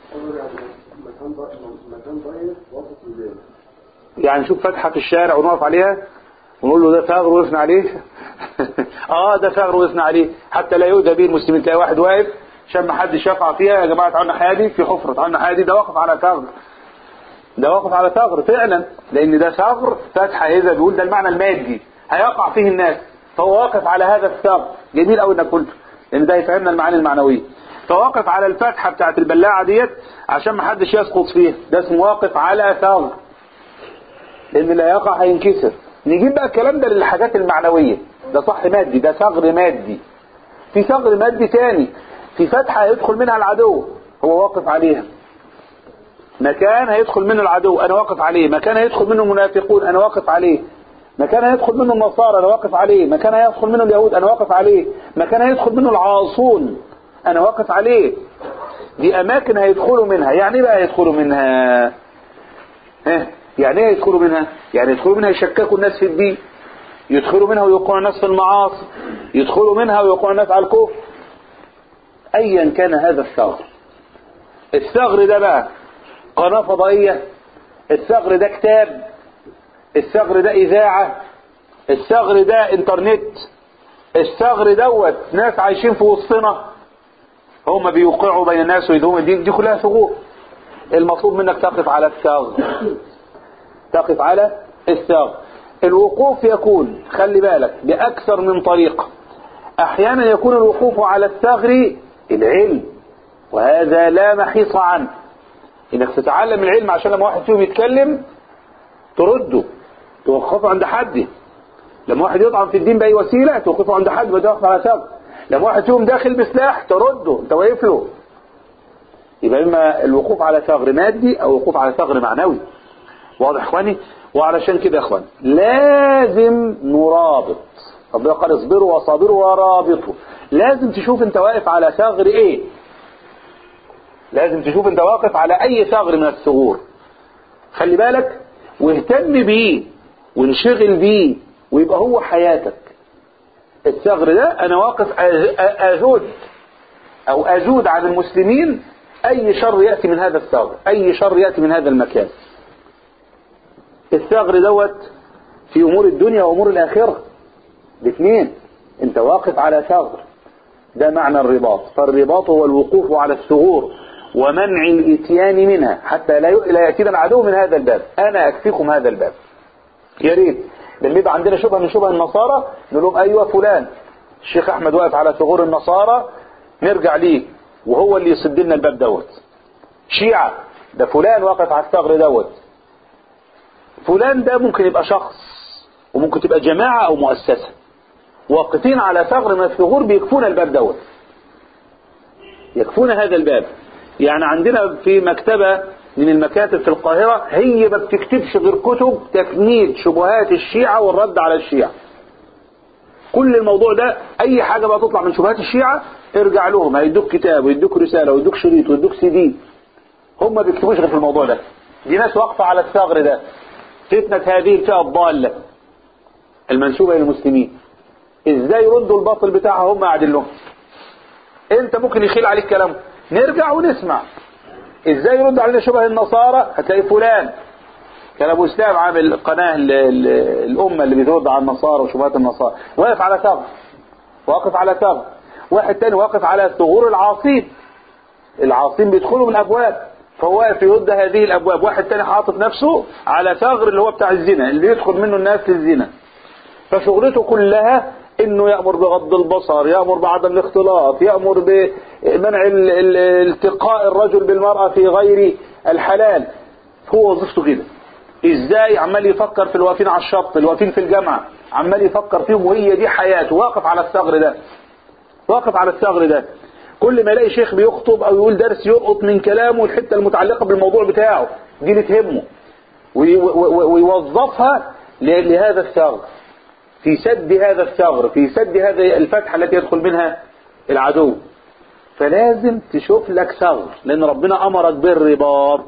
مكان ضيق مكان ضيق وسط الميدان يعني نشوف فتحه في الشارع ونقف عليها ونقول له ده ثغر وقفنا عليه اه ده ثغر وقفنا عليه حتى لا يؤذى به المسلمين تلاقي واحد واقف عشان ما حدش يقع فيها يا جماعه تعالوا الناحيه دي في حفره تعالوا الناحيه دي ده واقف على ثغر ده واقف على ثغر فعلا لان ده ثغر فتحه اذا بيقول ده المعنى المادي هيقع فيه الناس فهو واقف على هذا الثغر جميل قوي انك قلته لان ده يفهمنا المعاني المعنويه فواقف على الفتحه بتاعت البلاعه ديت عشان ما حدش يسقط فيها ده اسمه واقف على ثغر لان اللي هيقع هينكسر نجيب بقى الكلام ده للحاجات المعنويه ده صح مادي ده ثغر مادي في ثغر مادي تاني في فتحه هيدخل منها العدو هو واقف عليها مكان هيدخل منه العدو انا واقف عليه مكان هيدخل منه المنافقون انا واقف عليه مكان هيدخل منه النصارى انا واقف عليه مكان هيدخل منه اليهود انا واقف عليه مكان هيدخل منه العاصون انا واقف عليه دي اماكن هيدخلوا منها يعني ايه بقى يدخلوا منها ها يعني ايه يدخلوا منها يعني يدخلوا منها يشككوا الناس في الدين يدخلوا منها ويوقعوا الناس في المعاصي يدخلوا منها ويوقعوا الناس على الكفر ايا كان هذا الثغر الثغر ده بقى قناة فضائية الثغر ده كتاب الثغر ده اذاعة الثغر ده انترنت الثغر دوت ناس عايشين في وسطنا هم بيوقعوا بين الناس ويدهم الدين دي كلها ثغور المطلوب منك تقف على الثغر تقف على الثغر الوقوف يكون خلي بالك بأكثر من طريقة أحيانا يكون الوقوف على الثغر العلم وهذا لا محيص عنه انك تتعلم العلم عشان لما واحد فيهم يتكلم ترده توقفه عند حده لما واحد يطعن في الدين بأي وسيلة توقفه عند حد وتوقف على ثغر لما واحد فيهم داخل بسلاح ترده انت واقف له يبقى اما الوقوف على ثغر مادي او الوقوف على ثغر معنوي واضح اخواني وعلشان كده يا اخوان لازم نرابط ربنا قال اصبروا وصابروا ورابطوا لازم تشوف انت واقف على ثغر ايه لازم تشوف انت واقف على اي ثغر من الثغور خلي بالك واهتم بيه وانشغل بيه ويبقى هو حياتك الثغر ده انا واقف أز- أ- اجود او اجود عن المسلمين اي شر يأتي من هذا الثغر اي شر يأتي من هذا المكان الثغر دوت في امور الدنيا وامور الاخرة الاثنين انت واقف على ثغر ده معنى الرباط فالرباط هو الوقوف على الثغور ومنع الاتيان منها حتى لا ي- لا يأتينا العدو من هذا الباب انا اكفيكم هذا الباب يا ريت لما يبقى عندنا شبهه من شبه النصارى نقول لهم ايوه فلان الشيخ احمد واقف على ثغور النصارى نرجع ليه وهو اللي يسد لنا الباب دوت شيعة ده فلان واقف على الثغر دوت فلان ده ممكن يبقى شخص وممكن تبقى جماعة او مؤسسة واقفين على ثغر من الثغور بيكفون الباب دوت يكفون هذا الباب يعني عندنا في مكتبة من المكاتب في القاهرة هي ما بتكتبش غير كتب تفنيد شبهات الشيعة والرد على الشيعة كل الموضوع ده اي حاجة بقى تطلع من شبهات الشيعة ارجع لهم هيدوك كتاب ويدوك رسالة ويدوك شريط ويدوك سي دي هم ما بيكتبوش غير في الموضوع ده دي ناس واقفة على الثغر ده فتنة هذه الفئة الضالة المنسوبة للمسلمين ازاي يردوا الباطل بتاعها هم قاعدين لهم انت ممكن يخيل عليك كلام نرجع ونسمع ازاي يرد علينا شبه النصارى هتلاقي فلان كان ابو اسلام عامل قناه ل- ل- الامه اللي بترد على النصارى وشبهات النصارى واقف على ثغر واقف على ثغر واحد تاني واقف على ثغور العاصين العاصين بيدخلوا من الابواب فهو واقف يرد هذه الابواب واحد تاني حاطط نفسه على ثغر اللي هو بتاع الزنا اللي بيدخل منه الناس للزنا فشغلته كلها انه يأمر بغض البصر يأمر بعدم الاختلاط يأمر بمنع ال- ال- التقاء الرجل بالمرأة في غير الحلال هو وظيفته كده ازاي عمال يفكر في الواقفين على الشط الواقفين في الجامعة عمال يفكر فيهم وهي دي حياته واقف على الثغر ده واقف على الثغر ده كل ما يلاقي شيخ بيخطب او يقول درس يلقط من كلامه الحته المتعلقه بالموضوع بتاعه دي اللي تهمه وي- و- ويوظفها ل- لهذا الثغر في سد هذا الثغر في سد هذه الفتحة التي يدخل منها العدو فلازم تشوف لك ثغر لأن ربنا أمرك بالرباط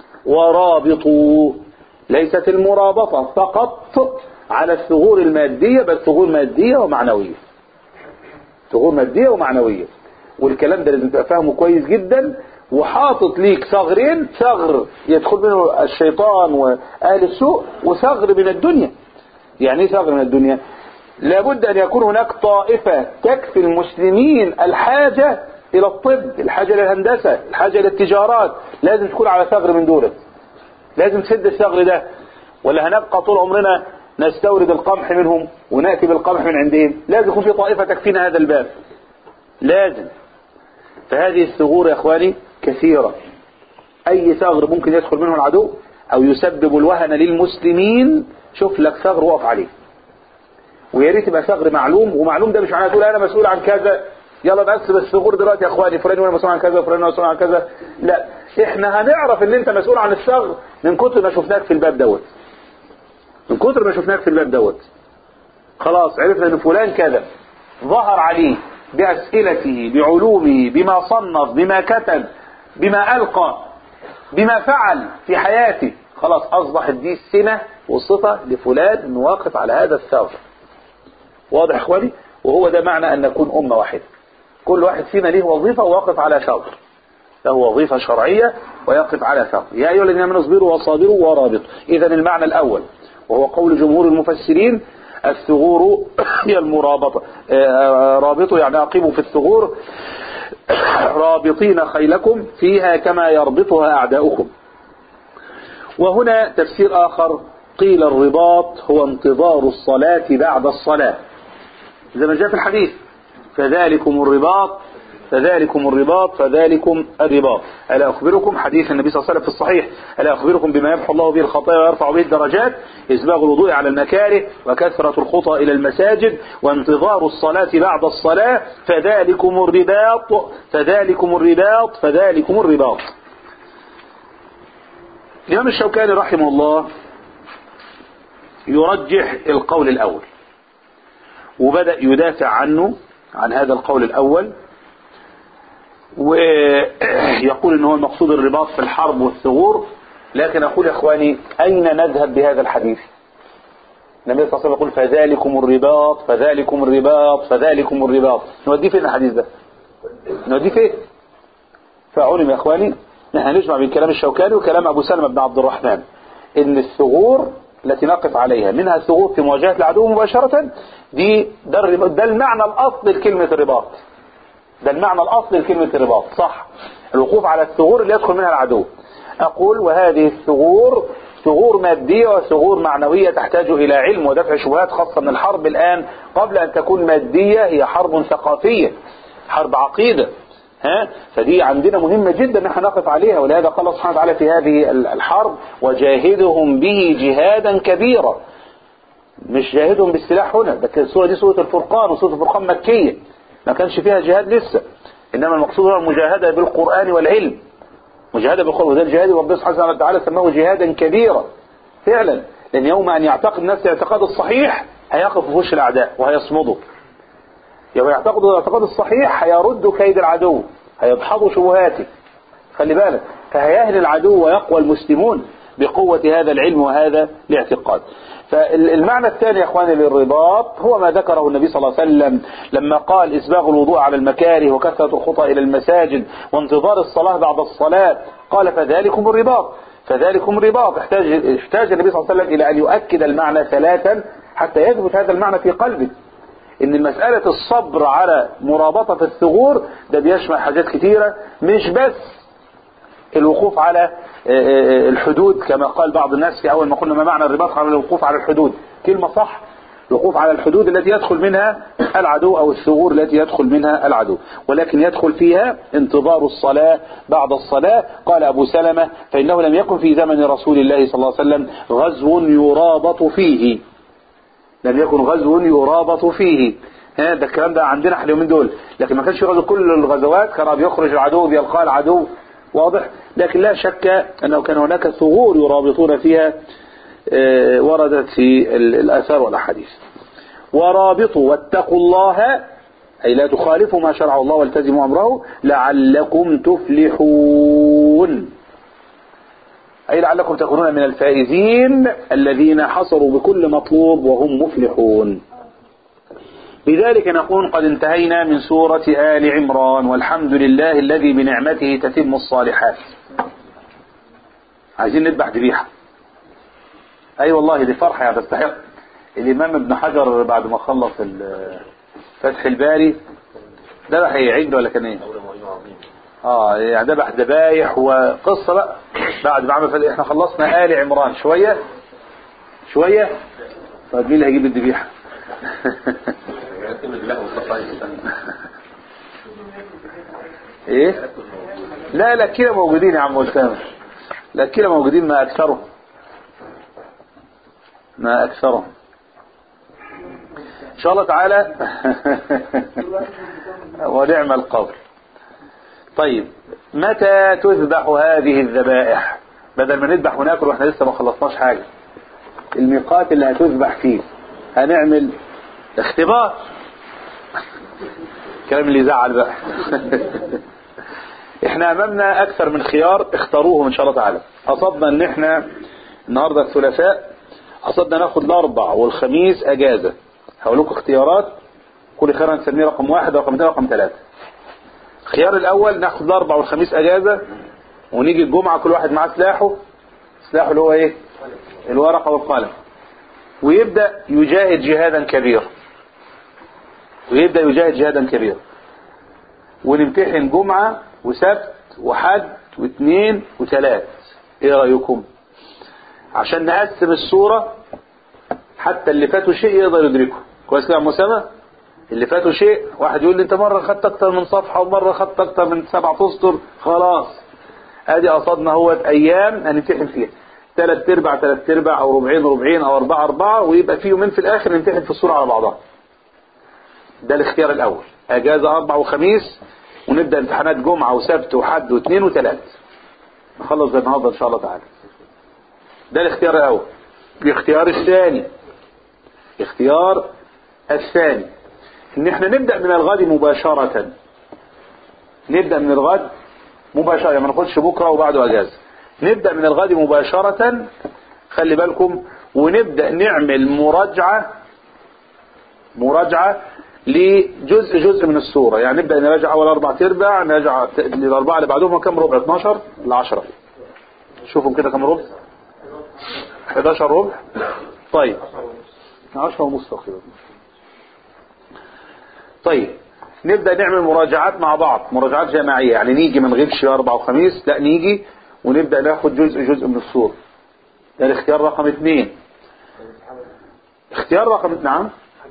ورابطوا ليست المرابطة فقط على الثغور المادية بل ثغور مادية ومعنوية ثغور مادية ومعنوية والكلام ده لازم تبقى فاهمه كويس جدا وحاطط ليك ثغرين ثغر يدخل منه الشيطان وأهل السوء وثغر من الدنيا يعني ايه ثغر من الدنيا لابد ان يكون هناك طائفة تكفي المسلمين الحاجة الى الطب الحاجة الى الهندسة الحاجة الى التجارات لازم تكون على ثغر من دول لازم تسد الثغر ده ولا هنبقى طول عمرنا نستورد القمح منهم ونأتي بالقمح من عندهم لازم يكون في طائفة تكفينا هذا الباب لازم فهذه الثغور يا اخواني كثيرة اي ثغر ممكن يدخل منه العدو او يسبب الوهن للمسلمين شوف لك ثغر وقف عليه ويا ريت يبقى ثغر معلوم ومعلوم ده مش معناه تقول انا مسؤول عن كذا يلا نقسم الثغور دلوقتي يا اخواني فلان وانا مسؤول عن كذا وفلان وانا مسؤول عن كذا لا احنا هنعرف ان انت مسؤول عن الثغر من كتر ما شفناك في الباب دوت من كتر ما شفناك في الباب دوت خلاص عرفنا ان فلان كذا ظهر عليه بأسئلته بعلومه بما صنف بما كتب بما ألقى بما فعل في حياته خلاص أصبحت دي السنة والصفة لفلان انه واقف على هذا الثغر واضح يا اخواني وهو ده معنى أن نكون أمة واحدة كل واحد فينا له وظيفة وواقف على ثغر له وظيفة شرعية ويقف على ثغر يا أيها الذين آمنوا اصبروا وصابروا ورابطوا إذا المعنى الأول وهو قول جمهور المفسرين الثغور هي المرابطة آه، رابطوا يعني أقيموا في الثغور رابطين خيلكم فيها كما يربطها أعداؤكم وهنا تفسير آخر قيل الرباط هو انتظار الصلاة بعد الصلاة زي ما جاء في الحديث فذلكم الرباط فذلكم الرباط فذلكم الرباط ألا أخبركم حديث النبي صلى الله عليه وسلم في الصحيح ألا أخبركم بما يمحو الله به الخطايا ويرفع به الدرجات إسباغ الوضوء على المكاره وكثرة الخطى إلى المساجد وانتظار الصلاة بعد الصلاة فذلكم الرباط فذلكم الرباط فذلكم الرباط الإمام الشوكاني رحمه الله يرجح القول الأول وبدأ يدافع عنه عن هذا القول الأول ويقول ان هو المقصود الرباط في الحرب والثغور لكن اقول يا اخواني اين نذهب بهذا الحديث النبي صلى الله عليه وسلم يقول فذلكم الرباط فذلكم الرباط فذلكم الرباط نوديه فين الحديث ده نوديه فين فعلم يا اخواني نحن نجمع بين كلام الشوكاني وكلام ابو سلمة بن عبد الرحمن ان الثغور التي نقف عليها منها الثغور في مواجهة العدو مباشرة دي ده, الرباط- ده المعنى الاصلي لكلمة الرباط ده المعنى الأصلي لكلمة الرباط صح الوقوف على الثغور اللي يدخل منها العدو أقول وهذه الثغور ثغور مادية وثغور معنوية تحتاج إلى علم ودفع شبهات خاصة من الحرب الآن قبل أن تكون مادية هي حرب ثقافية حرب عقيدة ها فدي عندنا مهمة جدا ان احنا نقف عليها ولهذا قال الله سبحانه وتعالى في هذه الحرب وجاهدهم به جهادا كبيرا مش جاهدهم بالسلاح هنا ده كانت السورة دي سورة الفرقان وسورة الفرقان مكية ما كانش فيها جهاد لسه إنما المقصود هو المجاهدة بالقرآن والعلم مجاهدة بالقرآن وده الجهاد ربنا سبحانه وتعالى سماه جهادا كبيرا فعلا لأن يوم أن يعتقد الناس الاعتقاد الصحيح هيقف في وش الأعداء وهيصمدوا يوم يعتقد الاعتقاد الصحيح هيرد كيد العدو هيدحضوا شبهاته خلي بالك فهيهل العدو ويقوى المسلمون بقوة هذا العلم وهذا الاعتقاد فالمعنى الثاني يا اخواني للرباط هو ما ذكره النبي صلى الله عليه وسلم لما قال اسباغ الوضوء على المكاره وكثرة الخطى الى المساجد وانتظار الصلاة بعد الصلاة قال فذلكم الرباط فذلكم الرباط احتاج احتاج النبي صلى الله عليه وسلم الى ان يؤكد المعنى ثلاثا حتى يثبت هذا المعنى في قلبه ان مسألة الصبر على مرابطة الثغور ده بيشمل حاجات كتيرة مش بس الوقوف على الحدود كما قال بعض الناس في أول ما قلنا ما معنى الرباط على الوقوف على الحدود كلمة صح الوقوف على الحدود التي يدخل منها العدو أو الثغور التي يدخل منها العدو ولكن يدخل فيها انتظار الصلاة بعد الصلاة قال أبو سلمة فإنه لم يكن في زمن رسول الله صلى الله عليه وسلم غزو يرابط فيه لم يكن غزو يرابط فيه ها ده الكلام ده عندنا احنا اليومين دول لكن ما كانش غزو كل الغزوات كان بيخرج العدو بيلقى العدو واضح لكن لا شك أنه كان هناك ثغور يرابطون فيها اه وردت في الآثار والأحاديث ورابطوا واتقوا الله أي لا تخالفوا ما شرع الله والتزموا أمره لعلكم تفلحون أي لعلكم تكونون من الفائزين الذين حصلوا بكل مطلوب وهم مفلحون بذلك نكون قد انتهينا من سورة آل عمران والحمد لله الذي بنعمته تتم الصالحات عايزين نذبح ذبيحة أي أيوة والله دي فرحة يعني تستحق الإمام ابن حجر بعد ما خلص فتح الباري ذبح ايه عجل ولا كان ايه؟ اه يعني ذبح ذبايح وقصة بقى بعد ما عمل احنا خلصنا آل عمران شوية شوية طيب مين اللي هيجيب الذبيحة؟ ايه لا لا كده موجودين يا عم اسامه لا كده موجودين ما اكثرهم ما اكثرهم ان شاء الله تعالى ونعم القول طيب متى تذبح هذه الذبائح بدل ما نذبح وناكل واحنا لسه ما خلصناش حاجه الميقات اللي هتذبح فيه هنعمل اختبار الكلام اللي يزعل بقى احنا امامنا اكثر من خيار اختاروهم ان شاء الله تعالى قصدنا ان احنا النهارده الثلاثاء قصدنا ناخد الاربع والخميس اجازه هقول لكم اختيارات كل خيار هنسميه رقم واحد ورقم اثنين ورقم ثلاثه الخيار الاول ناخد الاربع والخميس اجازه ونيجي الجمعه كل واحد معاه سلاحه سلاحه اللي هو ايه الورقه والقلم ويبدا يجاهد جهادا كبيرا ويبدأ يجاهد جهادا كبيرا ونمتحن جمعة وسبت وحد واثنين وثلاث ايه رأيكم عشان نقسم الصورة حتى اللي فاتوا شيء يقدر يدركه كويس كده يا مسامة اللي فاتوا شيء واحد يقول لي انت مرة خدت اكتر من صفحة ومرة خدت اكتر من سبع اسطر خلاص ادي قصدنا هو ايام هنمتحن فيها ثلاث ارباع ثلاث ارباع او ربعين ربعين او اربعة اربعة ويبقى في يومين في الاخر نمتحن في الصورة على بعضها ده الاختيار الاول اجازة اربع وخميس ونبدأ امتحانات جمعة وسبت وحد واثنين وثلاث نخلص ده النهارده ان شاء الله تعالى ده الاختيار الاول الاختيار الثاني اختيار الثاني ان احنا نبدأ من الغد مباشرة نبدأ من الغد مباشرة يعني ما ناخدش بكرة وبعده اجازة نبدأ من الغد مباشرة خلي بالكم ونبدأ نعمل مراجعة مراجعة لجزء جزء من السورة يعني نبدأ نراجع أول أربع أرباع نراجع الأربعة اللي بعدهم كم ربع 12 ل 10 شوفوا كده كم ربع 11 ربع طيب 10 ونص تقريبا طيب نبدأ نعمل مراجعات مع بعض مراجعات جماعية يعني نيجي ما نغيبش أربع وخميس لا نيجي ونبدأ ناخد جزء جزء من السورة ده الاختيار رقم اثنين اختيار رقم نعم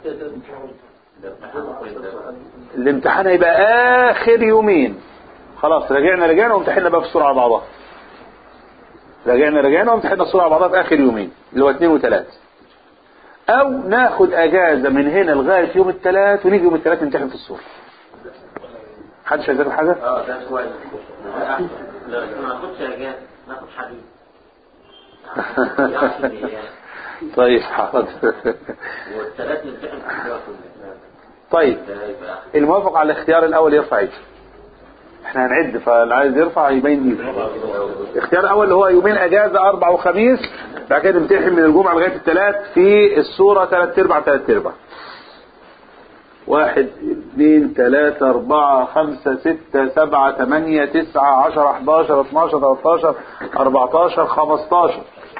الامتحان هيبقى اخر يومين خلاص رجعنا رجعنا وامتحنا بقى في السرعه بعضها رجعنا رجعنا وامتحنا السرعه بعضها في اخر يومين اللي هو اثنين وثلاث او ناخد اجازة من هنا لغاية يوم الثلاث ونيجي يوم الثلاث نمتحن في الصورة حدش هيذاكر حاجة اه ده كويس ده احسن لا ما ناخدش اجازه ناخد حديد طيب حاضر والثلاث نمتحن في الصورة كلها طيب ده يبقى احسن الموافق على الاختيار الاول يرفع ايده احنا هنعد فاللي عايز يرفع يبين ايده الاختيار الاول اللي هو يومين اجازه اربع وخميس بعد كده نمتحن من الجمعه لغايه الثلاث في الصوره ثلاث ارباع ثلاث ارباع واحد اثنين ثلاثة أربعة خمسة ستة سبعة ثمانية تسعة عشرة 11 12 13 14 15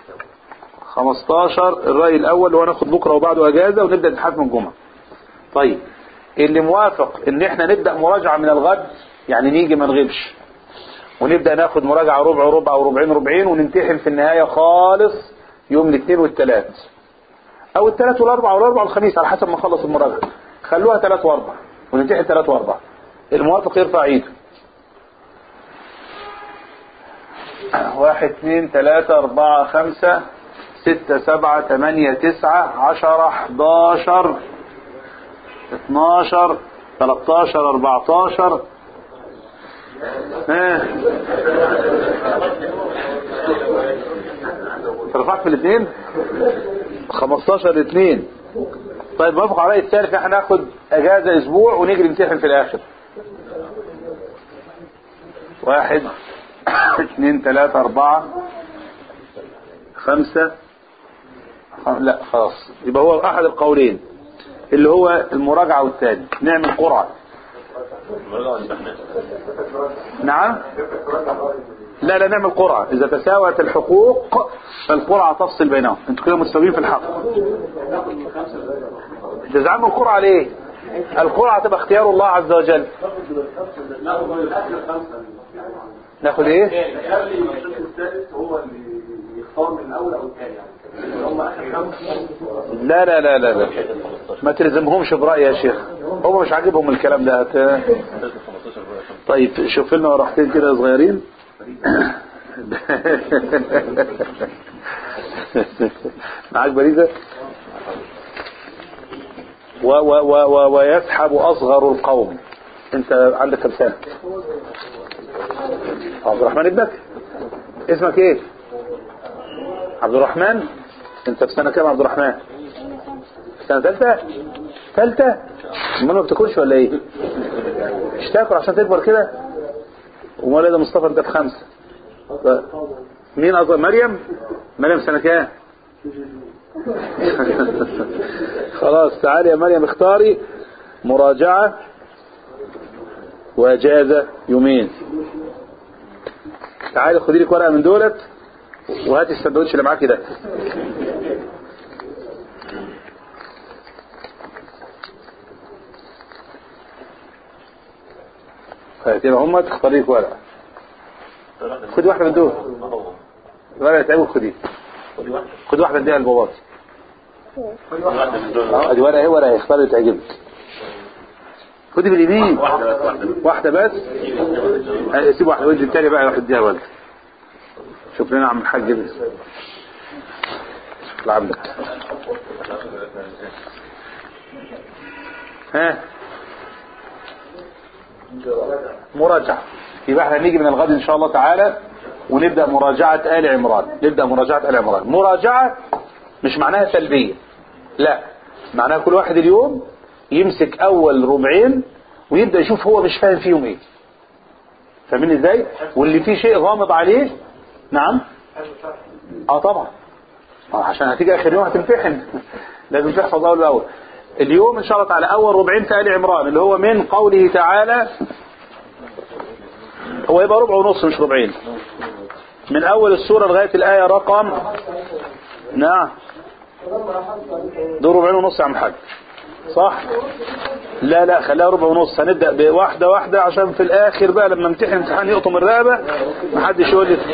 15 الرأي الأول اللي هو ناخد بكرة وبعده أجازة ونبدأ نتحاكم الجمعة طيب اللي موافق ان احنا نبدأ مراجعة من الغد يعني نيجي ما نغيبش ونبدأ ناخد مراجعة ربع ربع او ربعين ربعين ونمتحن في النهاية خالص يوم الاثنين والثلاث او الثلاث والاربع والاربع والخميس على حسب ما نخلص المراجعة خلوها ثلاث واربع ونمتحن ثلاث واربع الموافق يرفع ايده واحد اثنين ثلاثة أربعة خمسة ستة سبعة ثمانية تسعة عشرة حداشر 12 13 14 ها رفعت في الاثنين 15 الاثنين طيب موافق على الرأي الثالث احنا ناخد اجازة اسبوع ونيجي نمتحن في الاخر واحد اثنين ثلاثة اربعة خمسة خم... لا خلاص يبقى هو احد القولين اللي هو المراجعة والثاني نعمل قرعة نعم لا لا نعمل قرعة إذا تساوت الحقوق فالقرعة تفصل بينهم انتوا كده مستويين في الحق تزعموا القرعة ليه القرعة تبقى اختيار الله عز وجل ناخد ايه يخلي الشق الثالث هو اللي يختار من الاول او الثاني يعني هم اخر خمسه لا لا لا لا لا ما تلزمهمش برأي يا شيخ هم مش عاجبهم الكلام ده هت... طيب شوف لنا ورقتين كده صغيرين معاك بريدة و و و و ويسحب أصغر القوم انت عندك كم سنة عبد الرحمن ابنك اسمك ايه عبد الرحمن انت في سنة كام عبد الرحمن سنة ثالثة ثالثة امال ما بتاكلش ولا ايه مش تاكل عشان تكبر كده امال ايه ده مصطفى انت في خمسة ف- مين اصغر مريم مريم سنة كام خلاص تعالي يا مريم اختاري مراجعة واجازة يومين تعالي خدي لك ورقة من دولت وهاتي السندوتش اللي معاكي ده هاتي هم تختاري لك ورقة خدي واحدة من دول ورقة تعبوا خدي خدي واحدة اديها للبابات اه ادي ورقة ايه ورقة اختاري اللي تعجبك خدي باليمين واحدة بس اه، سيب واحدة وادي التانية بقى يروح يديها ولد شوف لنا عم الحاج ابن شوف لعبك ها مراجعة يبقى احنا نيجي من الغد ان شاء الله تعالى ونبدأ مراجعة آل عمران نبدأ مراجعة آل عمران مراجعة مش معناها سلبية لا معناها كل واحد اليوم يمسك اول ربعين ويبدأ يشوف هو مش فاهم فيهم ايه فاهمين ازاي واللي فيه شيء غامض عليه نعم اه طبعا آه عشان هتيجي اخر يوم هتمتحن لازم تحفظ اول باول اليوم ان شاء الله تعالى اول ربعين في ال عمران اللي هو من قوله تعالى هو يبقى ربع ونص مش ربعين من اول السورة لغاية الاية رقم نعم دول ربعين ونص يا عم الحاج صح لا لا خليها ربع ونص هنبدأ بواحدة واحدة عشان في الاخر بقى لما امتحن امتحان يقطم الرقبة محدش يقول لي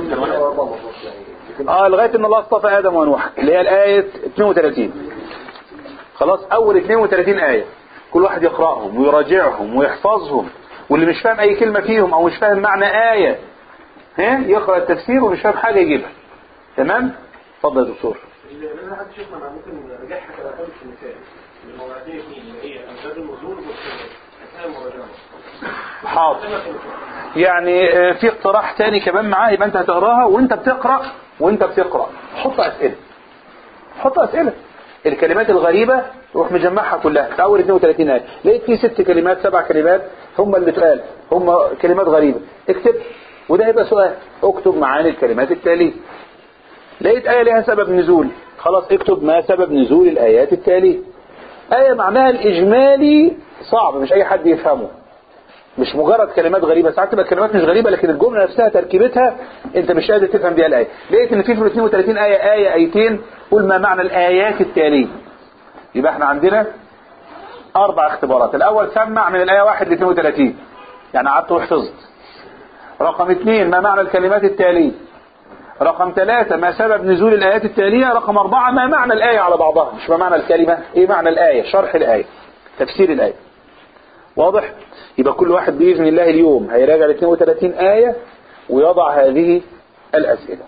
اه لغاية ان الله اصطفى ادم ونوح اللي هي الاية 32 خلاص اول 32 آية كل واحد يقرأهم ويراجعهم ويحفظهم واللي مش فاهم اي كلمة فيهم او مش فاهم معنى آية ها يقرأ التفسير ومش فاهم حاجة يجيبها تمام اتفضل يا دكتور لان حد شيخنا ما ممكن نرجعها كده خالص في المثال الموضوعين اثنين اللي هي امداد النزول والسلام اثناء المراجعه حاضر يعني آه، في اقتراح تاني كمان معاه يبقى انت هتقراها وانت بتقرا وانت بتقرا حط اسئله حط اسئله الكلمات الغريبه روح مجمعها كلها في اول 32 ايه لقيت في ست كلمات سبع كلمات هم اللي اتقال هم كلمات غريبه اكتب وده هيبقى سؤال اكتب معاني الكلمات التاليه لقيت آية لها سبب نزول خلاص اكتب ما سبب نزول الآيات التالية آية معناها الإجمالي صعب مش أي حد يفهمه مش مجرد كلمات غريبة ساعات تبقى كلمات مش غريبة لكن الجملة نفسها تركيبتها انت مش قادر تفهم بيها الآية لقيت ان في في ال 32 آية آية آيتين قول ما معنى الآيات التالية يبقى احنا عندنا أربع اختبارات الأول سمع من الآية 1 ل 32 يعني قعدت وحفظت رقم اثنين ما معنى الكلمات التالية رقم ثلاثة ما سبب نزول الآيات التالية رقم أربعة ما معنى الآية على بعضها مش ما معنى الكلمة إيه معنى الآية شرح الآية تفسير الآية واضح يبقى كل واحد بإذن الله اليوم هيراجع ال 32 آية ويضع هذه الأسئلة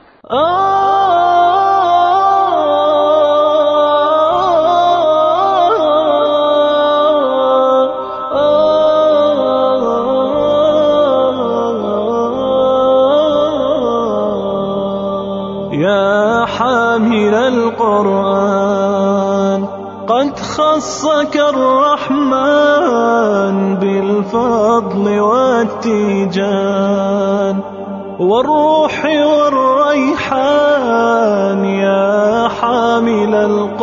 يا حامل القرآن قد خصك الرحمن بالفضل والتيجان والروح والريحان يا حامل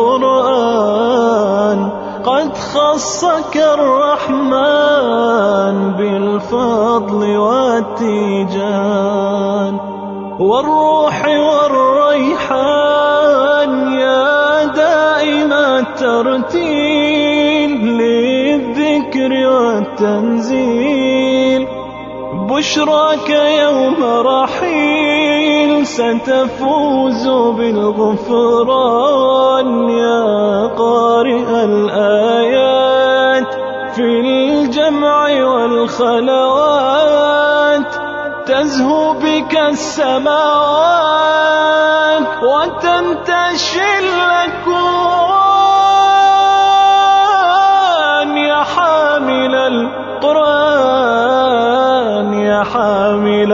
القرآن قد خصك الرحمن بالفضل والتيجان والروح والريحان يا دائم الترتيل للذكر والتنزيل بشراك يوم رحيل ستفوز بالغفران يا قارئ الآيات في الجمع والخلوات تزهو بك السماوات وتنتشي الأكوان يا حامل القرآن يا حامل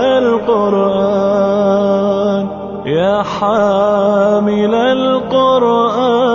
القرآن يا حامل القرآن